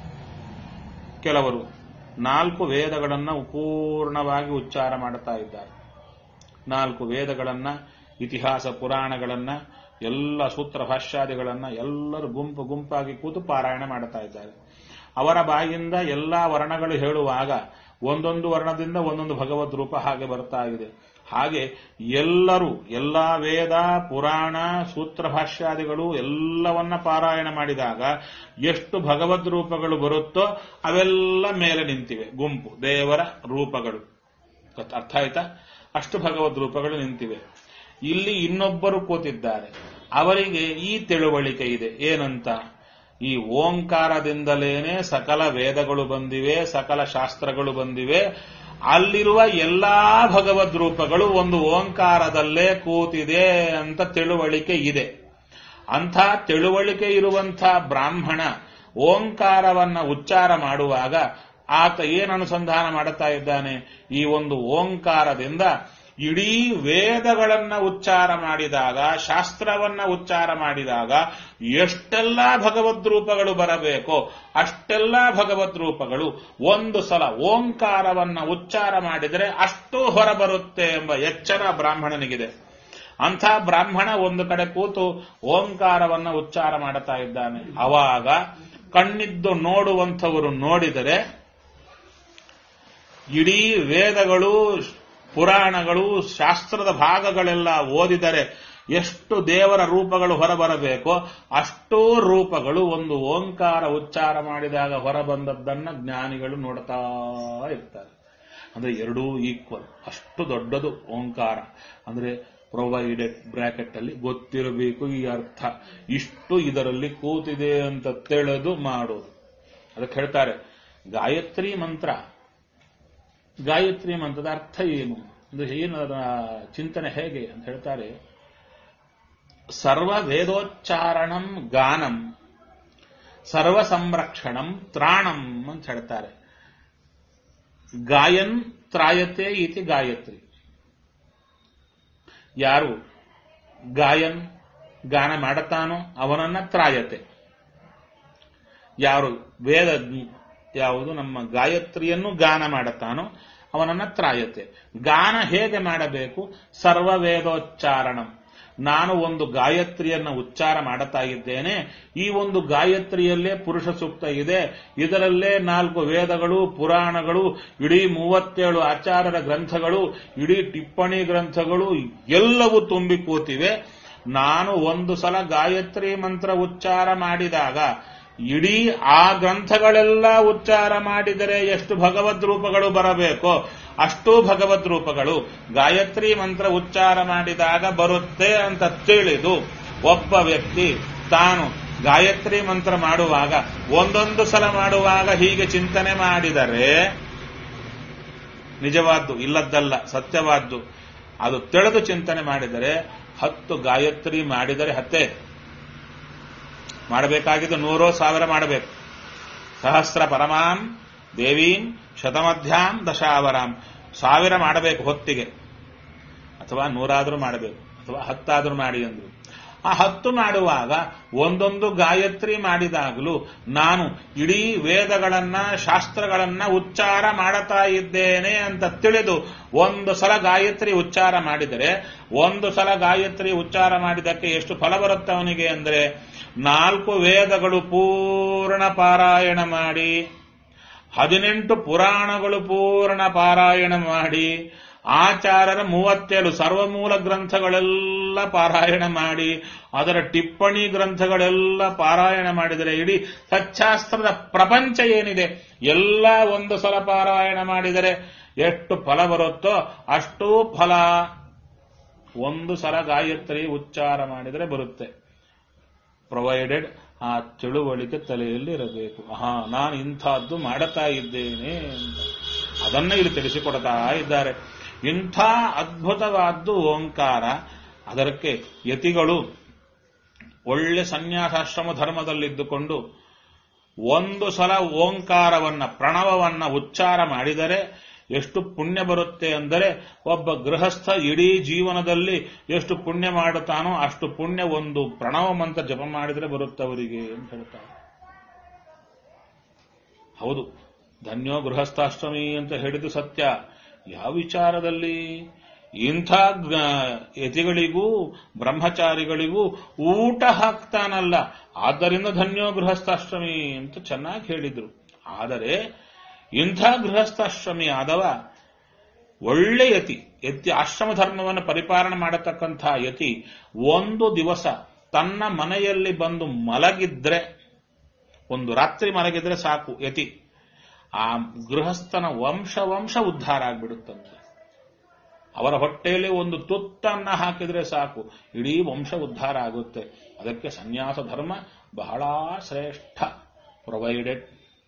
ಕೆಲವರು ನಾಲ್ಕು ವೇದಗಳನ್ನ ಪೂರ್ಣವಾಗಿ ಉಚ್ಚಾರ ಮಾಡುತ್ತಾ ಇದ್ದಾರೆ ನಾಲ್ಕು ವೇದಗಳನ್ನ ಇತಿಹಾಸ ಪುರಾಣಗಳನ್ನ ಎಲ್ಲ ಸೂತ್ರ ಭಾಷ್ಯಾದಿಗಳನ್ನ ಎಲ್ಲರೂ ಗುಂಪು ಗುಂಪಾಗಿ ಕೂತು ಪಾರಾಯಣ ಮಾಡುತ್ತಾ ಇದ್ದಾರೆ ಅವರ ಬಾಯಿಂದ ಎಲ್ಲಾ ವರ್ಣಗಳು ಹೇಳುವಾಗ ಒಂದೊಂದು ವರ್ಣದಿಂದ ಒಂದೊಂದು ಭಗವದ್ ರೂಪ ಹಾಗೆ ಬರ್ತಾ ಇದೆ ಹಾಗೆ ಎಲ್ಲರೂ ಎಲ್ಲಾ ವೇದ ಪುರಾಣ ಸೂತ್ರ ಭಾಷ್ಯಾದಿಗಳು ಎಲ್ಲವನ್ನ ಪಾರಾಯಣ ಮಾಡಿದಾಗ ಎಷ್ಟು ಭಗವದ್ ರೂಪಗಳು ಬರುತ್ತೋ ಅವೆಲ್ಲ ಮೇಲೆ ನಿಂತಿವೆ ಗುಂಪು ದೇವರ ರೂಪಗಳು ಗೊತ್ತಾ? ಅರ್ಥ ಆಯ್ತಾ ಅಷ್ಟು ಭಗವದ್ ರೂಪಗಳು ನಿಂತಿವೆ ಇಲ್ಲಿ ಇನ್ನೊಬ್ಬರು ಕೂತಿದ್ದಾರೆ ಅವರಿಗೆ ಈ ತಿಳುವಳಿಕೆ ಇದೆ ಏನಂತ ಈ ಓಂಕಾರದಿಂದಲೇನೆ ಸಕಲ ವೇದಗಳು ಬಂದಿವೆ ಸಕಲ ಶಾಸ್ತ್ರಗಳು ಬಂದಿವೆ ಅಲ್ಲಿರುವ ಎಲ್ಲಾ ಭಗವದ್ ರೂಪಗಳು ಒಂದು ಓಂಕಾರದಲ್ಲೇ ಕೂತಿದೆ ಅಂತ ತಿಳುವಳಿಕೆ ಇದೆ ಅಂಥ ತಿಳುವಳಿಕೆ ಇರುವಂಥ ಬ್ರಾಹ್ಮಣ ಓಂಕಾರವನ್ನ ಉಚ್ಚಾರ ಮಾಡುವಾಗ ಆತ ಏನು ಅನುಸಂಧಾನ ಮಾಡುತ್ತಾ ಇದ್ದಾನೆ ಈ ಒಂದು ಓಂಕಾರದಿಂದ ಇಡೀ ವೇದಗಳನ್ನ ಉಚ್ಚಾರ ಮಾಡಿದಾಗ ಶಾಸ್ತ್ರವನ್ನ ಉಚ್ಚಾರ ಮಾಡಿದಾಗ ಎಷ್ಟೆಲ್ಲ ಭಗವದ್ ರೂಪಗಳು ಬರಬೇಕೋ ಅಷ್ಟೆಲ್ಲ ಭಗವದ್ ರೂಪಗಳು ಒಂದು ಸಲ ಓಂಕಾರವನ್ನ ಉಚ್ಚಾರ ಮಾಡಿದರೆ ಅಷ್ಟು ಹೊರಬರುತ್ತೆ ಎಂಬ ಎಚ್ಚರ ಬ್ರಾಹ್ಮಣನಿಗಿದೆ ಅಂಥ ಬ್ರಾಹ್ಮಣ ಒಂದು ಕಡೆ ಕೂತು ಓಂಕಾರವನ್ನ ಉಚ್ಚಾರ ಮಾಡುತ್ತಾ ಇದ್ದಾನೆ ಅವಾಗ ಕಣ್ಣಿದ್ದು ನೋಡುವಂಥವರು ನೋಡಿದರೆ ಇಡೀ ವೇದಗಳು ಪುರಾಣಗಳು ಶಾಸ್ತ್ರದ ಭಾಗಗಳೆಲ್ಲ ಓದಿದರೆ ಎಷ್ಟು ದೇವರ ರೂಪಗಳು ಹೊರಬರಬೇಕೋ ಅಷ್ಟೂ ರೂಪಗಳು ಒಂದು ಓಂಕಾರ ಉಚ್ಚಾರ ಮಾಡಿದಾಗ ಹೊರಬಂದದ್ದನ್ನ ಜ್ಞಾನಿಗಳು ನೋಡ್ತಾ ಇರ್ತಾರೆ ಅಂದ್ರೆ ಎರಡೂ ಈಕ್ವಲ್ ಅಷ್ಟು ದೊಡ್ಡದು ಓಂಕಾರ ಅಂದ್ರೆ ಪ್ರೊವೈಡೆಡ್ ಬ್ರಾಕೆಟ್ ಅಲ್ಲಿ ಗೊತ್ತಿರಬೇಕು ಈ ಅರ್ಥ ಇಷ್ಟು ಇದರಲ್ಲಿ ಕೂತಿದೆ ಅಂತ ತಿಳಿದು ಮಾಡೋದು ಅದಕ್ಕೆ ಹೇಳ್ತಾರೆ ಗಾಯತ್ರಿ ಮಂತ್ರ ಗಾಯತ್ರಿ ಮಂತ್ರದ ಅರ್ಥ ಏನು ಅಂದ್ರೆ ಏನು ಅದರ ಚಿಂತನೆ ಹೇಗೆ ಅಂತ ಹೇಳ್ತಾರೆ ಸರ್ವ ವೇದೋಚ್ಚಾರಣಂ ಗಾನಂ ಸರ್ವ ಸಂರಕ್ಷಣಂ ತ್ರಾಣಂ ಅಂತ ಹೇಳ್ತಾರೆ ಗಾಯನ್ ತ್ರಾಯತೆ ಇತಿ ಗಾಯತ್ರಿ ಯಾರು ಗಾಯನ್ ಗಾನ ಮಾಡುತ್ತಾನೋ ಅವನನ್ನ ತ್ರಾಯತೆ ಯಾರು ವೇದ ಯಾವುದು ನಮ್ಮ ಗಾಯತ್ರಿಯನ್ನು ಗಾನ ಮಾಡುತ್ತಾನೋ ಅವನನ್ನ ತ್ರಾಯತೆ ಗಾನ ಹೇಗೆ ಮಾಡಬೇಕು ಸರ್ವ ವೇದೋಚ್ಚಾರಣಂ ನಾನು ಒಂದು ಗಾಯತ್ರಿಯನ್ನ ಉಚ್ಚಾರ ಮಾಡುತ್ತಾ ಇದ್ದೇನೆ ಈ ಒಂದು ಗಾಯತ್ರಿಯಲ್ಲೇ ಪುರುಷ ಸೂಕ್ತ ಇದೆ ಇದರಲ್ಲೇ ನಾಲ್ಕು ವೇದಗಳು ಪುರಾಣಗಳು ಇಡೀ ಮೂವತ್ತೇಳು ಆಚಾರ್ಯರ ಗ್ರಂಥಗಳು ಇಡೀ ಟಿಪ್ಪಣಿ ಗ್ರಂಥಗಳು ಎಲ್ಲವೂ ತುಂಬಿ ಕೂತಿವೆ ನಾನು ಒಂದು ಸಲ ಗಾಯತ್ರಿ ಮಂತ್ರ ಉಚ್ಚಾರ ಮಾಡಿದಾಗ ಇಡೀ ಆ ಗ್ರಂಥಗಳೆಲ್ಲ ಉಚ್ಚಾರ ಮಾಡಿದರೆ ಎಷ್ಟು ಭಗವದ್ ರೂಪಗಳು ಬರಬೇಕೋ ಅಷ್ಟೂ ಭಗವದ್ ರೂಪಗಳು ಗಾಯತ್ರಿ ಮಂತ್ರ ಉಚ್ಚಾರ ಮಾಡಿದಾಗ ಬರುತ್ತೆ ಅಂತ ತಿಳಿದು ಒಬ್ಬ ವ್ಯಕ್ತಿ ತಾನು ಗಾಯತ್ರಿ ಮಂತ್ರ ಮಾಡುವಾಗ ಒಂದೊಂದು ಸಲ ಮಾಡುವಾಗ ಹೀಗೆ ಚಿಂತನೆ ಮಾಡಿದರೆ ನಿಜವಾದ್ದು ಇಲ್ಲದ್ದಲ್ಲ ಸತ್ಯವಾದ್ದು ಅದು ತಿಳಿದು ಚಿಂತನೆ ಮಾಡಿದರೆ ಹತ್ತು ಗಾಯತ್ರಿ ಮಾಡಿದರೆ ಹತ್ತೆ ಮಾಡಬೇಕಾಗಿದ್ದು ನೂರೋ ಸಾವಿರ ಮಾಡಬೇಕು ಸಹಸ್ರ ಪರಮಾಂ ದೇವೀಂ ಶತಮಧ್ಯಾಂ ದಶಾವರಾಂ ಸಾವಿರ ಮಾಡಬೇಕು ಹೊತ್ತಿಗೆ ಅಥವಾ ನೂರಾದರೂ ಮಾಡಬೇಕು ಅಥವಾ ಹತ್ತಾದರೂ ಮಾಡಿ ಅಂದ್ರು ಆ ಹತ್ತು ಮಾಡುವಾಗ ಒಂದೊಂದು ಗಾಯತ್ರಿ ಮಾಡಿದಾಗಲೂ ನಾನು ಇಡೀ ವೇದಗಳನ್ನ ಶಾಸ್ತ್ರಗಳನ್ನ ಉಚ್ಚಾರ ಮಾಡುತ್ತಾ ಇದ್ದೇನೆ ಅಂತ ತಿಳಿದು ಒಂದು ಸಲ ಗಾಯತ್ರಿ ಉಚ್ಚಾರ ಮಾಡಿದರೆ ಒಂದು ಸಲ ಗಾಯತ್ರಿ ಉಚ್ಚಾರ ಮಾಡಿದ್ದಕ್ಕೆ ಎಷ್ಟು ಫಲ ಬರುತ್ತೆ ಅವನಿಗೆ ಅಂದರೆ ನಾಲ್ಕು ವೇದಗಳು ಪೂರ್ಣ ಪಾರಾಯಣ ಮಾಡಿ ಹದಿನೆಂಟು ಪುರಾಣಗಳು ಪೂರ್ಣ ಪಾರಾಯಣ ಮಾಡಿ ಆಚಾರ್ಯರ ಮೂವತ್ತೇಳು ಸರ್ವಮೂಲ ಗ್ರಂಥಗಳೆಲ್ಲ ಪಾರಾಯಣ ಮಾಡಿ ಅದರ ಟಿಪ್ಪಣಿ ಗ್ರಂಥಗಳೆಲ್ಲ ಪಾರಾಯಣ ಮಾಡಿದರೆ ಇಡೀ ಸಚ್ಚಾಸ್ತ್ರದ ಪ್ರಪಂಚ ಏನಿದೆ ಎಲ್ಲ ಒಂದು ಸಲ ಪಾರಾಯಣ ಮಾಡಿದರೆ ಎಷ್ಟು ಫಲ ಬರುತ್ತೋ ಅಷ್ಟೂ ಫಲ ಒಂದು ಸಲ ಗಾಯತ್ರಿ ಉಚ್ಚಾರ ಮಾಡಿದರೆ ಬರುತ್ತೆ ಪ್ರೊವೈಡೆಡ್ ಆ ತಿಳುವಳಿಕೆ ತಲೆಯಲ್ಲಿ ಇರಬೇಕು ಹಾ ನಾನು ಇಂಥದ್ದು ಮಾಡುತ್ತಾ ಇದ್ದೇನೆ ಅಂತ ಅದನ್ನ ಇಲ್ಲಿ ತಿಳಿಸಿಕೊಡ್ತಾ ಇದ್ದಾರೆ ಇಂಥ ಅದ್ಭುತವಾದ್ದು ಓಂಕಾರ ಅದಕ್ಕೆ ಯತಿಗಳು ಒಳ್ಳೆ ಸನ್ಯಾಸಾಶ್ರಮ ಧರ್ಮದಲ್ಲಿದ್ದುಕೊಂಡು ಒಂದು ಸಲ ಓಂಕಾರವನ್ನ ಪ್ರಣವವನ್ನ ಉಚ್ಚಾರ ಮಾಡಿದರೆ ಎಷ್ಟು ಪುಣ್ಯ ಬರುತ್ತೆ ಅಂದರೆ ಒಬ್ಬ ಗೃಹಸ್ಥ ಇಡೀ ಜೀವನದಲ್ಲಿ ಎಷ್ಟು ಪುಣ್ಯ ಮಾಡುತ್ತಾನೋ ಅಷ್ಟು ಪುಣ್ಯ ಒಂದು ಪ್ರಣವ ಮಂತ್ರ ಜಪ ಮಾಡಿದರೆ ಬರುತ್ತೆ ಅವರಿಗೆ ಅಂತ ಹೇಳ್ತಾರೆ ಹೌದು ಧನ್ಯೋ ಗೃಹಸ್ಥಾಷ್ಟಮಿ ಅಂತ ಹೇಳಿದ್ದು ಸತ್ಯ ಯಾವ ವಿಚಾರದಲ್ಲಿ ಇಂಥ ಗ- ಯತಿಗಳಿಗೂ ಬ್ರಹ್ಮಚಾರಿಗಳಿಗೂ ಊಟ ಹಾಕ್ತಾನಲ್ಲ ಆದ್ದರಿಂದ ಧನ್ಯೋ ಗೃಹಸ್ಥಾಷ್ಟಮಿ ಅಂತ ಚೆನ್ನಾಗಿ ಹೇಳಿದ್ರು ಆದರೆ ಇಂಥ ಗೃಹಸ್ಥಾಶ್ರಮಿ ಆದವ ಒಳ್ಳೆ ಯತಿ ಯತಿ ಆಶ್ರಮ ಧರ್ಮವನ್ನು ಪರಿಪಾಲನೆ ಮಾಡತಕ್ಕಂಥ ಯತಿ ಒಂದು ದಿವಸ ತನ್ನ ಮನೆಯಲ್ಲಿ ಬಂದು ಮಲಗಿದ್ರೆ ಒಂದು ರಾತ್ರಿ ಮಲಗಿದ್ರೆ ಸಾಕು ಯತಿ ಆ ಗೃಹಸ್ಥನ ವಂಶ ವಂಶ ಉದ್ಧಾರ ಆಗ್ಬಿಡುತ್ತಂತೆ ಅವರ ಹೊಟ್ಟೆಯಲ್ಲಿ ಒಂದು ತುತ್ತನ್ನ ಹಾಕಿದ್ರೆ ಸಾಕು ಇಡೀ ವಂಶ ಉದ್ಧಾರ ಆಗುತ್ತೆ ಅದಕ್ಕೆ ಸನ್ಯಾಸ ಧರ್ಮ ಬಹಳ ಶ್ರೇಷ್ಠ ಪ್ರೊವೈಡೆಡ್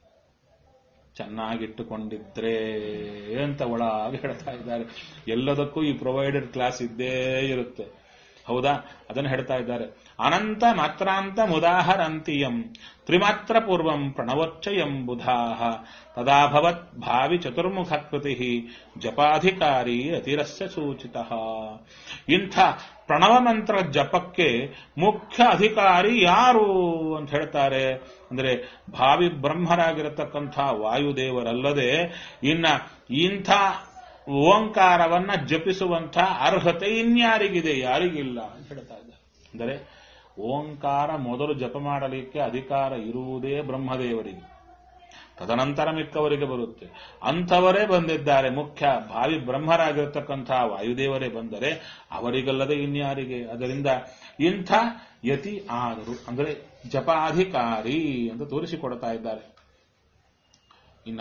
ಚೆನ್ನಾಗಿಟ್ಟುಕೊಂಡಿದ್ರೆ ಅಂತ ಒಳಗೆ ಹೇಳ್ತಾ ಇದ್ದಾರೆ ಎಲ್ಲದಕ್ಕೂ ಈ ಪ್ರೊವೈಡೆಡ್ ಕ್ಲಾಸ್ ಇದ್ದೇ ಇರುತ್ತೆ ಹೌದಾ ಅದನ್ನು ಹೇಳ್ತಾ ಇದ್ದಾರೆ ಅನಂತ ಮಾತ್ರಾಂತ ಮುದಾಹರಂತಿಯಂ ತ್ರಿಮಾತ್ರ ಪೂರ್ವಂ ಪ್ರಣವೋಚ್ಚಯಂ ಬುಧಾಹ ತದಾಭವತ್ ಭಾವಿ ಚತುರ್ಮುಖಕೃತಿ ಜಪಾಧಿಕಾರಿ ಅತಿರಸ್ಯ ಸೂಚಿತ ಇಂಥ ಪ್ರಣವ ಮಂತ್ರ ಜಪಕ್ಕೆ ಮುಖ್ಯ ಅಧಿಕಾರಿ ಯಾರು ಅಂತ ಹೇಳ್ತಾರೆ ಅಂದ್ರೆ ಭಾವಿ ಬ್ರಹ್ಮರಾಗಿರತಕ್ಕಂಥ ವಾಯುದೇವರಲ್ಲದೆ ಇನ್ನ ಇಂಥ ಓಂಕಾರವನ್ನ ಜಪಿಸುವಂಥ ಅರ್ಹತೆ ಇನ್ಯಾರಿಗಿದೆ ಯಾರಿಗಿಲ್ಲ ಅಂತ ಹೇಳ್ತಾ ಇದ್ದಾರೆ ಅಂದರೆ ಓಂಕಾರ ಮೊದಲು ಜಪ ಮಾಡಲಿಕ್ಕೆ ಅಧಿಕಾರ ಇರುವುದೇ ಬ್ರಹ್ಮದೇವರಿಗೆ ತದನಂತರ ಮಿಕ್ಕವರಿಗೆ ಬರುತ್ತೆ ಅಂಥವರೇ ಬಂದಿದ್ದಾರೆ ಮುಖ್ಯ ಭಾವಿ ಬ್ರಹ್ಮರಾಗಿರತಕ್ಕಂಥ ವಾಯುದೇವರೇ ಬಂದರೆ ಅವರಿಗಲ್ಲದೆ ಇನ್ಯಾರಿಗೆ ಅದರಿಂದ ಇಂಥ ಯತಿ ಆದರು ಅಂದರೆ ಜಪಾಧಿಕಾರಿ ಅಂತ ತೋರಿಸಿಕೊಡ್ತಾ ಇದ್ದಾರೆ ಇನ್ನ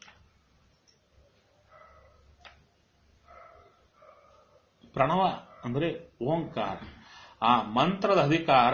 ಪ್ರಣವ ಅಂದರೆ ಓಂಕಾರ ಆ ಮಂತ್ರದ ಅಧಿಕಾರ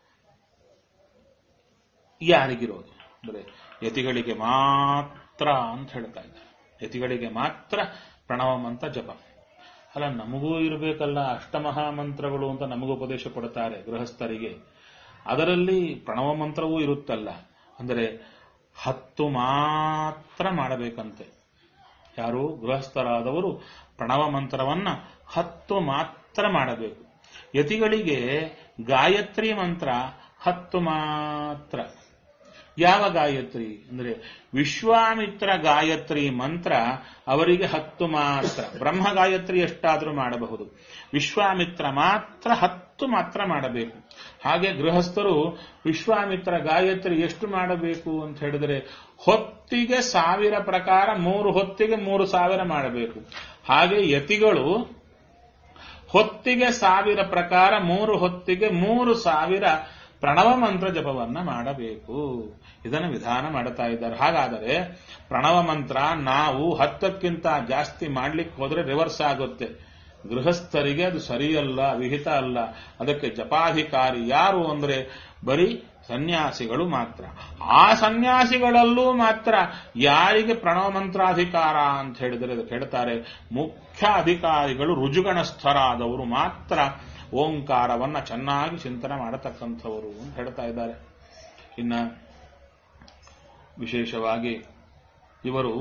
ಯಾರಿಗಿರೋದು ಅಂದರೆ ಯತಿಗಳಿಗೆ ಮಾತ್ರ ಅಂತ ಹೇಳ್ತಾ ಇದ್ದಾರೆ ಯತಿಗಳಿಗೆ ಮಾತ್ರ ಪ್ರಣವ ಮಂತ್ರ ಜಪ ಅಲ್ಲ ನಮಗೂ ಇರಬೇಕಲ್ಲ ಅಷ್ಟಮಹಾ ಮಂತ್ರಗಳು ಅಂತ ನಮಗೂ ಉಪದೇಶ ಕೊಡ್ತಾರೆ ಗೃಹಸ್ಥರಿಗೆ ಅದರಲ್ಲಿ ಪ್ರಣವ ಮಂತ್ರವೂ ಇರುತ್ತಲ್ಲ ಅಂದರೆ ಹತ್ತು ಮಾತ್ರ ಮಾಡಬೇಕಂತೆ ಯಾರು ಗೃಹಸ್ಥರಾದವರು ಪ್ರಣವ ಮಂತ್ರವನ್ನ ಹತ್ತು ಮಾತ್ರ ಮಾಡಬೇಕು ಯತಿಗಳಿಗೆ ಗಾಯತ್ರಿ ಮಂತ್ರ ಹತ್ತು ಮಾತ್ರ ಯಾವ ಗಾಯತ್ರಿ ಅಂದ್ರೆ ವಿಶ್ವಾಮಿತ್ರ ಗಾಯತ್ರಿ ಮಂತ್ರ ಅವರಿಗೆ ಹತ್ತು ಮಾತ್ರ ಬ್ರಹ್ಮ ಗಾಯತ್ರಿ ಎಷ್ಟಾದರೂ ಮಾಡಬಹುದು ವಿಶ್ವಾಮಿತ್ರ ಮಾತ್ರ ಹತ್ತು ಮಾತ್ರ ಮಾಡಬೇಕು ಹಾಗೆ ಗೃಹಸ್ಥರು ವಿಶ್ವಾಮಿತ್ರ ಗಾಯತ್ರಿ ಎಷ್ಟು ಮಾಡಬೇಕು ಅಂತ ಹೇಳಿದರೆ ಹೊತ್ತಿಗೆ ಸಾವಿರ ಪ್ರಕಾರ ಮೂರು ಹೊತ್ತಿಗೆ ಮೂರು ಸಾವಿರ ಮಾಡಬೇಕು ಹಾಗೆ ಯತಿಗಳು ಹೊತ್ತಿಗೆ ಸಾವಿರ ಪ್ರಕಾರ ಮೂರು ಹೊತ್ತಿಗೆ ಮೂರು ಸಾವಿರ ಪ್ರಣವ ಮಂತ್ರ ಜಪವನ್ನ ಮಾಡಬೇಕು ಇದನ್ನು ವಿಧಾನ ಮಾಡುತ್ತಾ ಇದ್ದಾರೆ ಹಾಗಾದರೆ ಪ್ರಣವ ಮಂತ್ರ ನಾವು ಹತ್ತಕ್ಕಿಂತ ಜಾಸ್ತಿ ಮಾಡ್ಲಿಕ್ಕೆ ಹೋದ್ರೆ ರಿವರ್ಸ್ ಆಗುತ್ತೆ ಗೃಹಸ್ಥರಿಗೆ ಅದು ಸರಿಯಲ್ಲ ವಿಹಿತ ಅಲ್ಲ ಅದಕ್ಕೆ ಜಪಾಧಿಕಾರಿ ಯಾರು ಅಂದ್ರೆ ಬರೀ ಸನ್ಯಾಸಿಗಳು ಮಾತ್ರ ಆ ಸನ್ಯಾಸಿಗಳಲ್ಲೂ ಮಾತ್ರ ಯಾರಿಗೆ ಪ್ರಣವ ಮಂತ್ರಾಧಿಕಾರ ಅಂತ ಹೇಳಿದರೆ ಅದಕ್ಕೆ ಹೇಳ್ತಾರೆ ಮುಖ್ಯ ಅಧಿಕಾರಿಗಳು ರುಜುಗಣಸ್ಥರಾದವರು ಮಾತ್ರ ಓಂಕಾರವನ್ನ ಚೆನ್ನಾಗಿ ಚಿಂತನೆ ಮಾಡತಕ್ಕಂಥವರು ಅಂತ ಹೇಳ್ತಾ ಇದ್ದಾರೆ ಇನ್ನ ವಿಶೇಷವಾಗಿ ಇವರು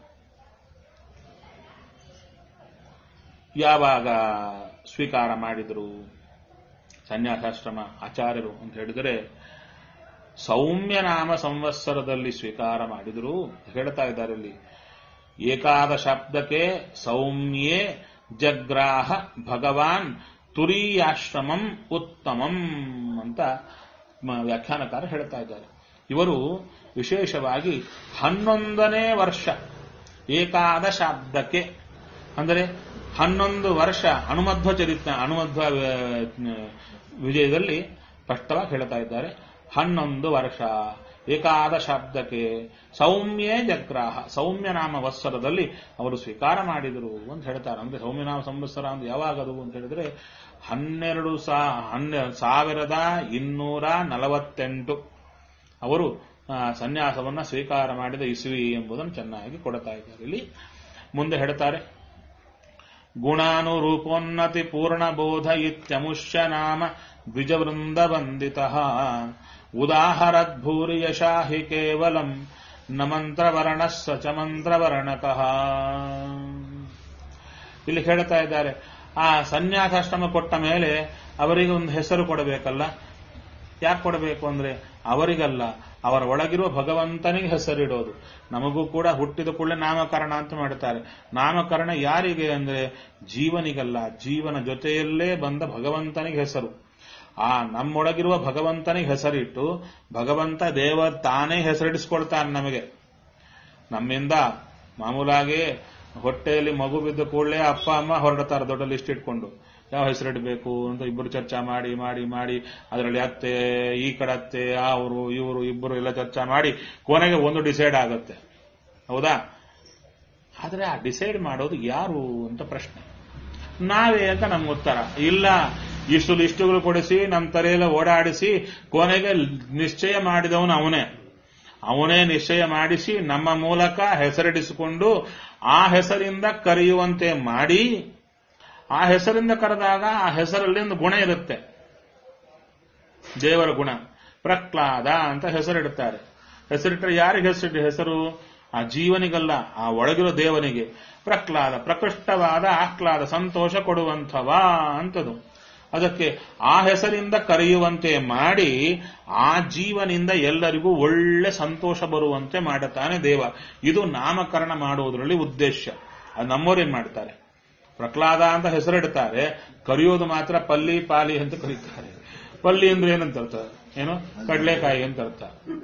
ಯಾವಾಗ ಸ್ವೀಕಾರ ಮಾಡಿದರು ಸನ್ಯಾಸಾಶ್ರಮ ಆಚಾರ್ಯರು ಅಂತ ಹೇಳಿದರೆ ಸೌಮ್ಯ ನಾಮ ಸಂವತ್ಸರದಲ್ಲಿ ಸ್ವೀಕಾರ ಮಾಡಿದರು ಹೇಳ್ತಾ ಇದ್ದಾರೆ ಇಲ್ಲಿ ಏಕಾದಶಾಬ್ದಕ್ಕೆ ಸೌಮ್ಯೇ ಜಗ್ರಾಹ ಭಗವಾನ್ ತುರೀಯಾಶ್ರಮಂ ಉತ್ತಮಂ ಅಂತ ಮ- ವ್ಯಾಖ್ಯಾನಕಾರ ಹೇಳ್ತಾ ಇದ್ದಾರೆ ಇವರು ವಿಶೇಷವಾಗಿ ಹನ್ನೊಂದನೇ ವರ್ಷ ಏಕಾದಶಾಬ್ದಕ್ಕೆ ಅಂದರೆ ಹನ್ನೊಂದು ವರ್ಷ ಅನುಮಧ್ವ ಚರಿತ್ರ ಅನುಮಧ್ವ ಆ, ವಿಜಯದಲ್ಲಿ ಸ್ಪಷ್ಟವಾಗಿ ಹೇಳ್ತಾ ಇದ್ದಾರೆ ಹನ್ನೊಂದು ವರ್ಷ ಏಕಾದ ಶಬ್ದಕ್ಕೆ ಸೌಮ್ಯೇ ಜಗ್ರಾಹ ಸೌಮ್ಯ ನಾಮ ವತ್ಸರದಲ್ಲಿ ಅವರು ಸ್ವೀಕಾರ ಮಾಡಿದರು ಅಂತ ಹೇಳ್ತಾರೆ ಅಂದ್ರೆ ಸೌಮ್ಯನಾಮ ಸಂವತ್ಸರ ಅಂದ್ರೆ ಯಾವಾಗದು ಅಂತ ಹೇಳಿದ್ರೆ ಹನ್ನೆರಡು ಸಾ ಹನ್ನೆ ಸಾವಿರದ ಇನ್ನೂರ ನಲವತ್ತೆಂಟು ಅವರು ಆ, ಸನ್ಯಾಸವನ್ನ ಸ್ವೀಕಾರ ಮಾಡಿದ ಇಸುವಿ ಎಂಬುದನ್ನು ಚೆನ್ನಾಗಿ ಕೊಡ್ತಾ ಇದ್ದಾರೆ ಇಲ್ಲಿ ಮುಂದೆ ಹೇಳ್ತಾರೆ ಗುಣಾನುರೂಪೋನ್ನತಿ ಪೂರ್ಣಬೋಧ ಇತ್ಯಮುಷ್ಯ ನಾಮ ದ್ವಿಜವೃಂದ ವಂದಿತ ಉದಾಹರದ್ಭೂರಿ ಯಶಾಹಿ ಕೇವಲಂ ನ ಮಂತ್ರವರ್ಣ ಸ ಚ ಮಂತ್ರವರ್ಣಕಃ ಇಲ್ಲಿ ಹೇಳ್ತಾ ಇದ್ದಾರೆ ಆ ಸನ್ಯಾಸಾಶ್ರಮ ಕೊಟ್ಟ ಮೇಲೆ ಅವರಿಗೆ ಒಂದು ಹೆಸರು ಕೊಡಬೇಕಲ್ಲ ಯಾಕೆ ಕೊಡಬೇಕು ಅಂದ್ರೆ ಅವರಿಗಲ್ಲ ಅವರ ಒಳಗಿರುವ ಭಗವಂತನಿಗೆ ಹೆಸರಿಡೋದು ನಮಗೂ ಕೂಡ ಹುಟ್ಟಿದ ಕೂಡಲೇ ನಾಮಕರಣ ಅಂತ ಮಾಡ್ತಾರೆ ನಾಮಕರಣ ಯಾರಿಗೆ ಅಂದ್ರೆ ಜೀವನಿಗಲ್ಲ ಜೀವನ ಜೊತೆಯಲ್ಲೇ ಬಂದ ಭಗವಂತನಿಗೆ ಹೆಸರು ಆ ನಮ್ಮೊಳಗಿರುವ ಭಗವಂತನಿಗೆ ಹೆಸರಿಟ್ಟು ಭಗವಂತ ದೇವ ತಾನೇ ಹೆಸರಿಡಿಸ್ಕೊಳ್ತಾನೆ ನಮಗೆ ನಮ್ಮಿಂದ ಮಾಮೂಲಾಗಿ ಹೊಟ್ಟೆಯಲ್ಲಿ ಮಗು ಬಿದ್ದ ಕೂಡಲೇ ಅಪ್ಪ ಅಮ್ಮ ಹೊರಡ್ತಾರೆ ದೊಡ್ಡ ಲಿಸ್ಟ್ ಇಟ್ಕೊಂಡು ಯಾವ ಹೆಸರಿಡಬೇಕು ಅಂತ ಇಬ್ಬರು ಚರ್ಚಾ ಮಾಡಿ ಮಾಡಿ ಮಾಡಿ ಅದರಲ್ಲಿ ಅತ್ತೆ ಈ ಕಡೆ ಅತ್ತೆ ಅವರು ಇವರು ಇಬ್ಬರು ಎಲ್ಲ ಚರ್ಚಾ ಮಾಡಿ ಕೊನೆಗೆ ಒಂದು ಡಿಸೈಡ್ ಆಗುತ್ತೆ ಹೌದಾ ಆದ್ರೆ ಆ ಡಿಸೈಡ್ ಮಾಡೋದು ಯಾರು ಅಂತ ಪ್ರಶ್ನೆ ನಾವೇ ಅಂತ ನಮ್ಗೆ ಉತ್ತರ ಇಲ್ಲ ಇಷ್ಟು ಲಿಸ್ಟುಗಳು ಕೊಡಿಸಿ ನಮ್ಮ ತಲೆಯೆಲ್ಲ ಓಡಾಡಿಸಿ ಕೊನೆಗೆ ನಿಶ್ಚಯ ಮಾಡಿದವನು ಅವನೇ ಅವನೇ ನಿಶ್ಚಯ ಮಾಡಿಸಿ ನಮ್ಮ ಮೂಲಕ ಹೆಸರಿಡಿಸಿಕೊಂಡು ಆ ಹೆಸರಿಂದ ಕರೆಯುವಂತೆ ಮಾಡಿ ಆ ಹೆಸರಿಂದ ಕರೆದಾಗ ಆ ಹೆಸರಲ್ಲಿ ಒಂದು ಗುಣ ಇರುತ್ತೆ ದೇವರ ಗುಣ ಪ್ರಹ್ಲಾದ ಅಂತ ಹೆಸರಿಡುತ್ತಾರೆ ಹೆಸರಿಟ್ಟರೆ ಯಾರಿಗೆ ಹೆಸರಿಟ್ಟು ಹೆಸರು ಆ ಜೀವನಿಗಲ್ಲ ಆ ಒಳಗಿರೋ ದೇವನಿಗೆ ಪ್ರಹ್ಲಾದ ಪ್ರಕೃಷ್ಟವಾದ ಆಹ್ಲಾದ ಸಂತೋಷ ಕೊಡುವಂಥವ ಅಂತದು ಅದಕ್ಕೆ ಆ ಹೆಸರಿಂದ ಕರೆಯುವಂತೆ ಮಾಡಿ ಆ ಜೀವನಿಂದ ಎಲ್ಲರಿಗೂ ಒಳ್ಳೆ ಸಂತೋಷ ಬರುವಂತೆ ಮಾಡುತ್ತಾನೆ ದೇವ ಇದು ನಾಮಕರಣ ಮಾಡುವುದರಲ್ಲಿ ಉದ್ದೇಶ ಅದು ನಮ್ಮೋರೇನ್ ಮಾಡ್ತಾರೆ ಪ್ರಹ್ಲಾದ ಅಂತ ಹೆಸರಿಡ್ತಾರೆ ಕರೆಯೋದು ಮಾತ್ರ ಪಲ್ಲಿ ಪಾಲಿ ಅಂತ ಕರೀತಾರೆ ಪಲ್ಲಿ ಅಂದ್ರೆ ಏನಂತ ಅರ್ಥ ಏನು ಕಡಲೆಕಾಯಿ ಅಂತ ಅರ್ಥ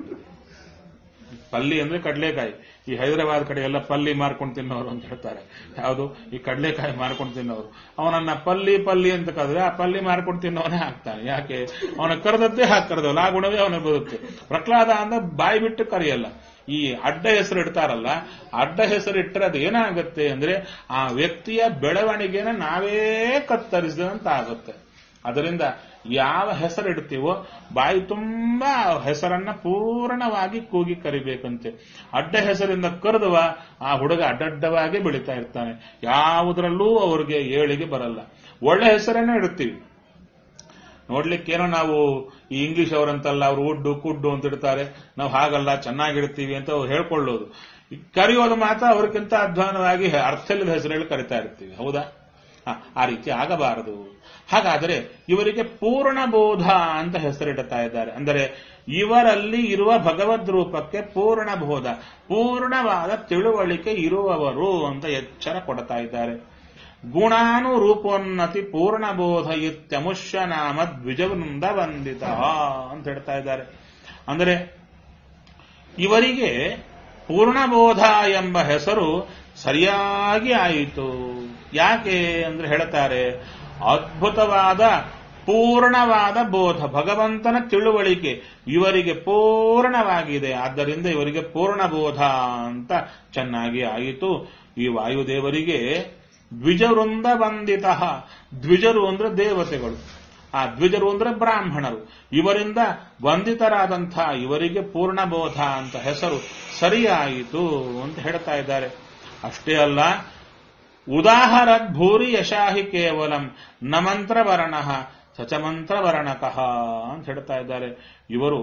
ಪಲ್ಲಿ ಅಂದ್ರೆ ಕಡಲೆಕಾಯಿ ಈ ಹೈದರಾಬಾದ್ ಕಡೆ ಎಲ್ಲ ಪಲ್ಲಿ ಮಾರ್ಕೊಂಡು ತಿನ್ನೋರು ಅಂತ ಹೇಳ್ತಾರೆ ಯಾವುದು ಈ ಕಡಲೆಕಾಯಿ ಮಾರ್ಕೊಂಡು ತಿನ್ನೋರು ಅವನನ್ನ ಪಲ್ಲಿ ಪಲ್ಲಿ ಅಂತ ಕರೆದ್ರೆ ಆ ಪಲ್ಲಿ ಮಾರ್ಕೊಂಡು ತಿನ್ನೋನೇ ಆಗ್ತಾನೆ ಯಾಕೆ ಅವನ ಕರೆದದ್ದೇ ಹಾಕಿ ಕರೆದಲ್ಲ ಆ ಗುಣವೇ ಅವನಿಗೆ ಬರುತ್ತೆ ಪ್ರಹ್ಲಾದ ಅಂದ್ರೆ ಬಾಯಿ ಬಿಟ್ಟು ಕರೆಯಲ್ಲ ಈ ಅಡ್ಡ ಹೆಸರು ಇಡ್ತಾರಲ್ಲ ಅಡ್ಡ ಹೆಸರು ಇಟ್ಟರೆ ಅದು ಏನಾಗುತ್ತೆ ಅಂದ್ರೆ ಆ ವ್ಯಕ್ತಿಯ ಬೆಳವಣಿಗೆನ ನಾವೇ ಕತ್ತರಿಸಿದಂತ ಆಗುತ್ತೆ ಅದರಿಂದ ಯಾವ ಹೆಸರು ಇಡ್ತೀವೋ ಬಾಯಿ ತುಂಬಾ ಆ ಹೆಸರನ್ನ ಪೂರ್ಣವಾಗಿ ಕೂಗಿ ಕರಿಬೇಕಂತೆ ಅಡ್ಡ ಹೆಸರಿಂದ ಕರೆದುವ ಆ ಹುಡುಗ ಅಡ್ಡಡ್ಡವಾಗಿ ಬೆಳೀತಾ ಇರ್ತಾನೆ ಯಾವುದರಲ್ಲೂ ಅವ್ರಿಗೆ ಏಳಿಗೆ ಬರಲ್ಲ ಒಳ್ಳೆ ಹೆಸರನ್ನೇ ಇಡ್ತೀವಿ ನೋಡ್ಲಿಕ್ಕೇನೋ ನಾವು ಈ ಇಂಗ್ಲಿಷ್ ಅವರಂತಲ್ಲ ಅವ್ರು ಉಡ್ಡು ಕುಡ್ಡು ಅಂತ ಇಡ್ತಾರೆ ನಾವು ಹಾಗಲ್ಲ ಚೆನ್ನಾಗಿಡ್ತೀವಿ ಅಂತ ಅವ್ರು ಹೇಳ್ಕೊಳ್ಳೋದು ಈ ಕರೆಯೋದು ಮಾತ್ರ ಅವ್ರಿಗಿಂತ ಅಧ್ವಾನವಾಗಿ ಅರ್ಥವಿಲ್ಲದ ಹೆಸರುಗಳು ಕರಿತಾ ಇರ್ತೀವಿ ಹೌದಾ ಹ, ಆ ರೀತಿ ಆಗಬಾರದು ಹಾಗಾದರೆ ಇವರಿಗೆ ಪೂರ್ಣ ಬೋಧ ಅಂತ ಹೆಸರಿಡುತ್ತಾ ಇದ್ದಾರೆ ಅಂದರೆ ಇವರಲ್ಲಿ ಇರುವ ಭಗವದ್ ರೂಪಕ್ಕೆ ಪೂರ್ಣ ಬೋಧ ಪೂರ್ಣವಾದ ತಿಳುವಳಿಕೆ ಇರುವವರು ಅಂತ ಎಚ್ಚರ ಕೊಡ್ತಾ ಇದ್ದಾರೆ ಗುಣಾನುರೂಪೋನ್ನತಿ ಪೂರ್ಣಬೋಧ ಇತ್ಯಮುಷ್ಯ ನಾಮ ದ್ವಿಜವೃಂದ ವಂದಿತ ಅಂತ ಹೇಳ್ತಾ ಇದ್ದಾರೆ ಅಂದರೆ ಇವರಿಗೆ ಪೂರ್ಣಬೋಧ ಎಂಬ ಹೆಸರು ಸರಿಯಾಗಿ ಆಯಿತು ಯಾಕೆ ಅಂದ್ರೆ ಹೇಳ್ತಾರೆ ಅದ್ಭುತವಾದ ಪೂರ್ಣವಾದ ಬೋಧ ಭಗವಂತನ ತಿಳುವಳಿಕೆ ಇವರಿಗೆ ಪೂರ್ಣವಾಗಿದೆ ಆದ್ದರಿಂದ ಇವರಿಗೆ ಪೂರ್ಣ ಬೋಧ ಅಂತ ಚೆನ್ನಾಗಿ ಆಯಿತು ಈ ವಾಯುದೇವರಿಗೆ ದ್ವಿಜವೃಂದ ವಂದಿತ ದ್ವಿಜರು ಅಂದ್ರೆ ದೇವತೆಗಳು ಆ ದ್ವಿಜರು ಅಂದ್ರೆ ಬ್ರಾಹ್ಮಣರು ಇವರಿಂದ ವಂದಿತರಾದಂಥ ಇವರಿಗೆ ಪೂರ್ಣಬೋಧ ಅಂತ ಹೆಸರು ಸರಿಯಾಯಿತು ಅಂತ ಹೇಳ್ತಾ ಇದ್ದಾರೆ ಅಷ್ಟೇ ಅಲ್ಲ ಉದಾಹರದ್ ಭೂರಿ ಯಶಾಹಿ ಕೇವಲಂ ನ ಮಂತ್ರವರ್ಣ ಸಚ ಮಂತ್ರವರ್ಣಕಃ ಅಂತ ಹೇಳ್ತಾ ಇದ್ದಾರೆ ಇವರು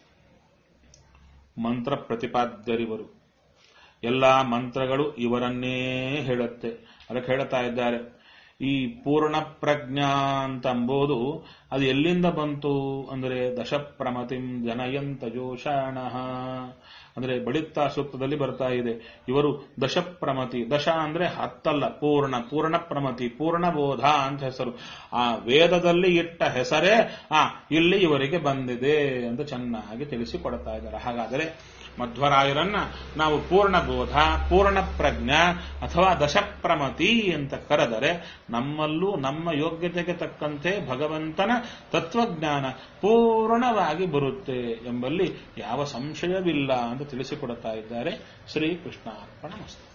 ಮಂತ್ರ ಪ್ರತಿಪಾದ್ಯರಿವರು ಎಲ್ಲ ಮಂತ್ರಗಳು ಇವರನ್ನೇ ಹೇಳುತ್ತೆ ಅದಕ್ಕೆ ಹೇಳ್ತಾ ಇದ್ದಾರೆ ಈ ಪೂರ್ಣ ಪ್ರಜ್ಞಾ ಅಂತಂಬೋದು ಅದು ಎಲ್ಲಿಂದ ಬಂತು ಅಂದರೆ ದಶಪ್ರಮತಿಂ ಜನಯಂತ ಜೋಷಾಣ ಅಂದ್ರೆ ಬಳಿತ್ತಾ ಸೂಕ್ತದಲ್ಲಿ ಬರ್ತಾ ಇದೆ ಇವರು ದಶಪ್ರಮತಿ ದಶ ಅಂದ್ರೆ ಹತ್ತಲ್ಲ ಪೂರ್ಣ ಪೂರ್ಣ ಪ್ರಮತಿ ಪೂರ್ಣ ಬೋಧ ಅಂತ ಹೆಸರು ಆ ವೇದದಲ್ಲಿ ಇಟ್ಟ ಹೆಸರೇ ಆ ಇಲ್ಲಿ ಇವರಿಗೆ ಬಂದಿದೆ ಅಂತ ಚೆನ್ನಾಗಿ ತಿಳಿಸಿಕೊಡ್ತಾ ಇದ್ದಾರೆ ಹಾಗಾದರೆ ಮಧ್ವರಾಯರನ್ನ ನಾವು ಪೂರ್ಣ ಬೋಧ ಪೂರ್ಣ ಪ್ರಜ್ಞ ಅಥವಾ ದಶಪ್ರಮತಿ ಅಂತ ಕರೆದರೆ ನಮ್ಮಲ್ಲೂ ನಮ್ಮ ಯೋಗ್ಯತೆಗೆ ತಕ್ಕಂತೆ ಭಗವಂತನ ತತ್ವಜ್ಞಾನ ಪೂರ್ಣವಾಗಿ ಬರುತ್ತೆ ಎಂಬಲ್ಲಿ ಯಾವ ಸಂಶಯವಿಲ್ಲ ಅಂತ ತಿಳಿಸಿಕೊಡುತ್ತಾ ಇದ್ದಾರೆ ಶ್ರೀ ಕೃಷ್ಣಾರ್ಪಣ ಮಸ್ತು